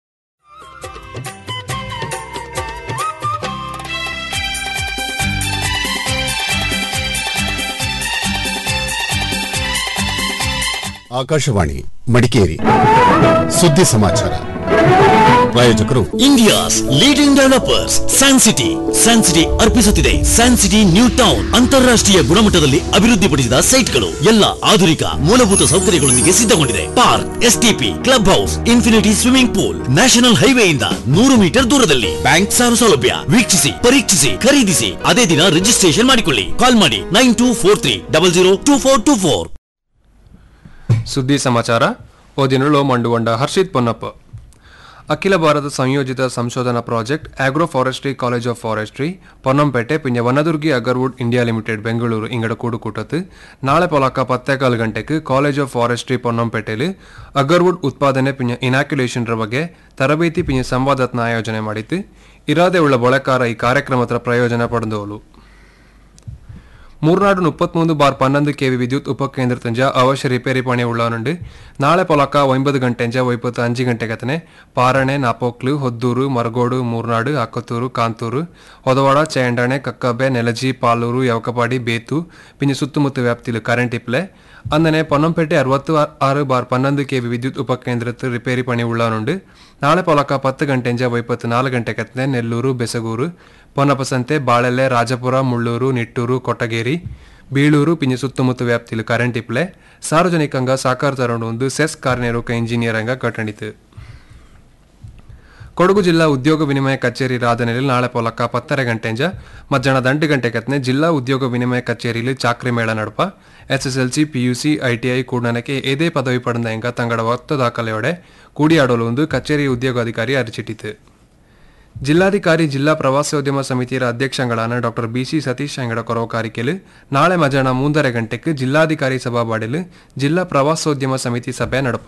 Akashvani Madikeri ಸುದ್ದಿ ಸಮಾಚಾರ ಪ್ರಾಯೋಜಕರು India's leading developers Sun City Sun City ಅರ್ಪಿಸುತ್ತಿದೆ ಸ್ಯಾನ್ ಸಿಟಿ ನ್ಯೂ ಟೌನ್ ಅಂತಾರಾಷ್ಟ್ರೀಯ ಗುಣಮಟ್ಟದಲ್ಲಿ ಅಭಿವೃದ್ಧಿಪಡಿಸಿದ ಸೈಟ್ಗಳು ಎಲ್ಲ ಆಧುನಿಕ ಮೂಲಭೂತ ಸೌಕರ್ಯಗಳೊಂದಿಗೆ ಸಿದ್ಧಗೊಂಡಿದೆ park STP club house infinity swimming pool national ಹೈವೇಯಿಂದ ನೂರು ಮೀಟರ್ ದೂರದಲ್ಲಿ ಬ್ಯಾಂಕ್ ಸಾಲ ಸೌಲಭ್ಯ ವೀಕ್ಷಿಸಿ ಪರೀಕ್ಷಿಸಿ ಖರೀದಿಸಿ ಅದೇ ದಿನ ರಿಜಿಸ್ಟ್ರೇಷನ್ ಮಾಡಿಕೊಳ್ಳಿ ಕಾಲ್ ಮಾಡಿ nine two four three double zero two four two four ಸುದ್ದಿ ಸಮಾಚಾರ ಓದಿನುಳು ಮಂಡುಗೊಂಡ ಹರ್ಷಿತ್ ಪೊನ್ನಪ್ಪ ಅಖಿಲ ಭಾರತ ಸಂಯೋಜಿತ ಸಂಶೋಧನಾ project agro forestry college of forestry Ponnampet ಪಿಂಜ Vanadurgi agarwood India limited Bengaluru ಇಂಗಡ ಕೂಡು ಕೂಟತ್ತು ನಾಳೆ ಪೊಲಕ ಪತ್ತೇಕಾಲು ಗಂಟೆಗೆ ಕಾಲೇಜ್ ಆಫ್ ಫಾರೆಸ್ಟ್ರಿ ಪೊನ್ನಂಪೇಟೆಯಲ್ಲಿ ಅಗರ್ವುಡ್ ಉತ್ಪಾದನೆ ಪಿಂಜ ಇನಾಕ್ಯುಲೇಷನ್ ಬಗ್ಗೆ ತರಬೇತಿ ಪಿಂಜ ಸಂವಾದತ್ನ ಆಯೋಜನೆ ಮಾಡಿತ್ತು ಇರಾದೆ ಉಳ್ಳ ಬೊಳೆಕಾರ ಈ ಕಾರ್ಯಕ್ರಮದ ಪ್ರಯೋಜನ ಪಡೆದೋಲು ಮೂರ್ನಾಡು ಮುಪ್ಪತ್ಮೂರು ಬಾರ್ ಪನ್ನೊಂದು ಕೆವಿ ವಿದ್ಯುತ್ ಉಪಕೇಂದ್ರ ತಂಜ ಅವಶ್ಯ ರಿಪೇರಿ ಪಣಿ ಉಳ್ಳವನುಂಡು ನಾಳೆ ಪೊಲಕ ಒಂಬತ್ತು ಗಂಟೆಂಜ ಒಯ್ಪತ್ತು ಅಂಜು ಗಂಟೆಗತನೆ ಪಾರಣೆ ನಾಪೋಕ್ಲು ಹೊದ್ದೂರು ಮರಗೋಡು ಮೂರ್ನಾಡು ಅಕ್ಕತ್ತೂರು ಕಾಂತೂರು ಹೊದವಾಡ ಚೇಂಡಾಣೆ ಕಕ್ಕಬ್ಬೆ ನೆಲಜಿ ಪಾಲೂರು ಯವಕಪಾಡಿ ಬೇತು ಪಿಂಜ ಸುತ್ತಮುತ್ತ ವ್ಯಾಪ್ತಿಲು ಕರೆಂಟ್ ಇಪ್ಲೆ ಅಂದನೆ ಪೊನ್ನಂಪೇಟೆ ಅರವತ್ತು ಆರು ಬಾರ್ ಪನ್ನೊಂದು ಕೆವಿ ವಿದ್ಯುತ್ ಉಪಕೇಂದ್ರತ್ತು ರಿಪೇರಿ ಪಣಿ ಉಳ್ಳವನುಂಡು ನಾಳೆ ಪೊಲಕ ಪತ್ತು ಗಂಟೆಂಜ ಒಯ್ಪತ್ತು ನಾಲ್ಕು ಗಂಟೆಗತನೆ ನೆಲ್ಲೂರು ಬೆಸಗೂರು ಪೊನ್ನಪಸಂತೆ ಬಾಳೆಲೆ ರಾಜಪುರ ಮುಳ್ಳೂರು ನಿಟ್ಟೂರು ಕೊಟ್ಟಗೇರಿ ಬೀಳೂರು ಪಿಂಜ ಸುತ್ತಮುತ್ತ ವ್ಯಾಪ್ತಿಲು ಕರೆಂಟ್ ಇಪ್ಲೆ ಸಾರ್ವಜನಿಕಂಗ ಸಾಕಾರ ತಗೊಂಡು ಒಂದು ಸೆಸ್ ಕಾರ್ಯನಿರ್ವಾಹಕ ಇಂಜಿನಿಯರಂಗ ಕಟ್ಟಣಿತು ಕೊಡಗು ಜಿಲ್ಲಾ ಉದ್ಯೋಗ ವಿನಿಮಯ ಕಚೇರಿ ರಾಧನೆಯಲ್ಲಿ ನಾಳೆ ಪೊಲಕ ಪತ್ತರೆ ಗಂಟೆಂಜ ಮಧ್ಯಾಹ್ನ ದಂಟು ಗಂಟೆ ಕತ್ನೆ ಜಿಲ್ಲಾ ಉದ್ಯೋಗ ವಿನಿಮಯ ಕಚೇರಿಯಲ್ಲಿ ಚಾಕ್ರಿ ಮೇಳ ನಡಪ ಎಸ್ಎಸ್ಎಲ್ಸಿ ಪಿಯುಸಿ ಐಟಿಐ ಕೂಡನಕ್ಕೆ ಏದೇ ಪದವಿ ಪಡೆದ ಎಂಗ ತಂಗಡ ಒತ್ತ ದಾಖಲೆಯೊಡೆ ಕೂಡಿಯಾಡಲು ಒಂದು ಕಚೇರಿ ಉದ್ಯೋಗಾಧಿಕಾರಿ ಅರಿಚಿಟ್ಟಿತು ಜಿಲ್ಲಾಧಿಕಾರಿ ಜಿಲ್ಲಾ ಪ್ರವಾಸೋದ್ಯಮ ಸಮಿತಿಯ ಅಧ್ಯಕ್ಷಗಳಾன ಡಾಕ್ಟರ್ ಬಿಸಿ ಸತೀಶ್ ಅಂಗಡ ಕೊರವಕಾರಿಕೆಲು ನಾಳೆ ಮಧ್ಯಾಹ್ನ ಮೂಂದರೆ ಗಂಟೆಗೆ ಜಿಲ್ಲಾಧಿಕಾರಿ ಸಭಾಬಾಡಿಲು ಜಿಲ್ಲಾ ಪ್ರವಾಸೋದ್ಯಮ ಸಮಿತಿ ಸಭೆ ನಡಪ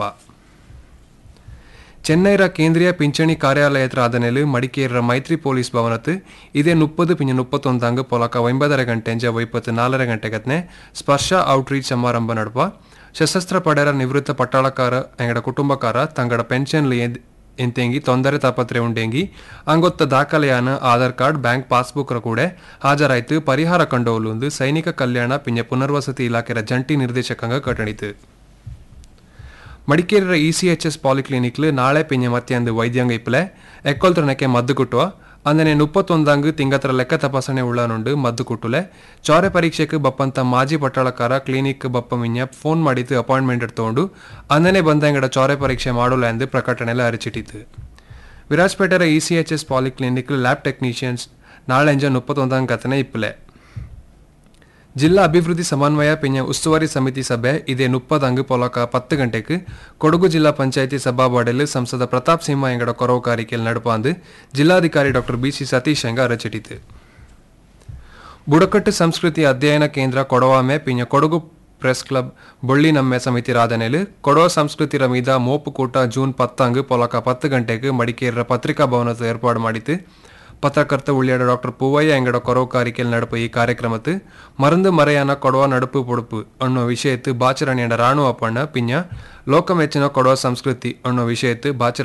ಚೆನ್ನೈರ ಕೇಂದ್ರೀಯ ಪಿಂಚಣಿ ಕಾರ್ಯಾಲಯದ ಆದನೆಲು ಮಡಿಕೇರಿಯ ಮೈತ್ರಿ ಪೊಲೀಸ್ ಭವನತ್ತು ಇದೇ ಮುಪ್ಪದು ಪಿಂಜ ಮುಪ್ಪತ್ತೊಂದಂಗ ಪೊಲಕ ಒಂಬದರ ಗಂಟೆಂಜ ಒಯ್ಪತ್ತು ನಾಲ್ಕರ ಗಂಟೆಗತ್ನೆ ಸ್ಪರ್ಶ ಔಟ್ರೀಚ್ ಸಮಾರಂಭ ನಡಪ ಸಶಸ್ತ್ರ ಪಡೆರ ನಿವೃತ್ತ ಪಟ್ಟಾಳಕಾರ ಎಂಗಡ ಕುಟುಂಬಕಾರ ತಂಗಡ ಪೆನ್ಷನ್ ಎಂತೆಂಗಿ ತೊಂದರೆ ತಾಪತ್ರೆ ಉಂಡೆಂಗಿ ಅಂಗೊತ್ತ ದಾಖಲೆಯಾನ ಆಧಾರ್ ಕಾರ್ಡ್ ಬ್ಯಾಂಕ್ ಪಾಸ್ಬುಕ್ ಕೂಡ ಹಾಜರಾಯ್ತು ಪರಿಹಾರ ಕಂಡೋಲು ಸೈನಿಕ ಕಲ್ಯಾಣ ಪಿಂಜ ಪುನರ್ವಸತಿ ಇಲಾಖೆಯ ಜಂಟಿ ನಿರ್ದೇಶಕಂಗ ಕಟ್ಟಣಿತು ಮಡಿಕೇರಿಯ ಇ ಸಿ ಎಚ್ ಎಸ್ ಪಾಲಿಕ್ಲಿನಿಕ್ಲು ನಾಳೆ ಪಿಂಜ ಮತ್ತೆಂದು ವೈದ್ಯಂಗ ಇಪ್ಪಲೆ ಎಕ್ಕೊಲ್ತರನಕ್ಕೆ ಮದ್ದು ಕುಟ್ಟುವ ಅಂದನೆ ಮುಪ್ಪತ್ತೊಂದಂಗ್ ತಿಂಗತ್ರ ಲೆಕ್ಕ ತಪಾಸಣೆ ಉಳ್ಳನುಂಡು ಮದ್ದು ಕುಟ್ಟುಲೆ ಚೌರೆ ಪರೀಕ್ಷೆಗೆ ಬಪ್ಪಂತ ಮಾಜಿ ಪಟ್ಟಾಳಕಾರ ಕ್ಲಿನಿಕ್ ಬಪ್ಪ ಮಿಂಜ ಫೋನ್ ಮಾಡಿದ್ದು ಅಪಾಯಿಂಟ್ಮೆಂಟ್ ತಗೊಂಡು ಅಂದನೆ ಬಂದಂಗಡ ಚೌರೆ ಪರೀಕ್ಷೆ ಮಾಡೋಲ್ಲ ಎಂದು ಪ್ರಕಟಣೆಲ್ಲ ಅರಿಚಿಟ್ಟಿತು ವಿರಾಜ್ಪೇಟೆರ E C H S polyclinic lab technicians ನಾಳೆಂಜ ಮುಪ್ಪತ್ತೊಂದಂಗ್ ಕಥನೆ ಇಪ್ಪಲೆ ಜಿಲ್ಲಾ ಅಭಿವೃದ್ಧಿ ಸಮನ್ವಯ ಪಿಂಜ ಉಸ್ತುವಾರಿ ಸಮಿತಿ ಸಭೆ ಇದೇ ಮುಪ್ಪದಂಗು ಪೊಲಕ ಪತ್ತು ಗಂಟೆಗೆ ಕೊಡಗು ಜಿಲ್ಲಾ ಪಂಚಾಯಿತಿ ಸಭಾಬಾಡೆಲು ಸಂಸದ ಪ್ರತಾಪ್ ಸಿಂಹ ಎಂಗಡ ಕೊರವು ಕಾರಿಕೆಲ್ ನಡುಪಾಂದು ಜಿಲ್ಲಾಧಿಕಾರಿ ಡಾಕ್ಟರ್ ಬಿಸಿ ಸತೀಶ್ ಎಂಗ ಅರಚಿಟಿತು ಬುಡಕಟ್ಟು ಸಂಸ್ಕೃತಿ ಅಧ್ಯಯನ ಕೇಂದ್ರ ಕೊಡವಾಮೆ ಪಿಂಜ ಕೊಡಗು ಪ್ರೆಸ್ ಕ್ಲಬ್ ಬೊಳ್ಳಿ ನಮ್ಮೆ ಸಮಿತಿ ರಾಧನೆಲು ಕೊಡವ ಸಂಸ್ಕೃತಿರ ಮೀದ ಮೋಪು ಕೂಟ ಜೂನ್ ಪತ್ತಂಗು ಪೊಲಕ ಪತ್ತು ಗಂಟೆಗೆ ಮಡಿಕೇರಿಯ ಪತ್ರಿಕಾ ಭವನದ ಏರ್ಪಾಡು ಮಾಡಿತು ಪತ್ರಕರ್ತ ಉಳ್ಳಿಯಾಡ ಡಾಕ್ಟರ್ ಪೂವಯ್ಯ ಎಂಗಡ ಕೊರವು ಕಾರಿಕೆಲ್ ನಡುಪು ಈ ಕಾರ್ಯಕ್ರಮத்து மருந்து மறையான கொடவா நடுப்பு பொடுப்பு ಅನ್ನೋ ವಿಷಯತ್ತು ಬಾಚರಣೆಯ ರಾಣು ಅಪ್ಪಣ್ಣ ಪಿಂಜ ಲೋಕಮೆಚ್ಚಿನ ಕೊಡವ ಸಂಸ್ಕೃತಿ ಅನ್ನೋ ವಿಷಯತ್ತು ಬಾಚರಣೆ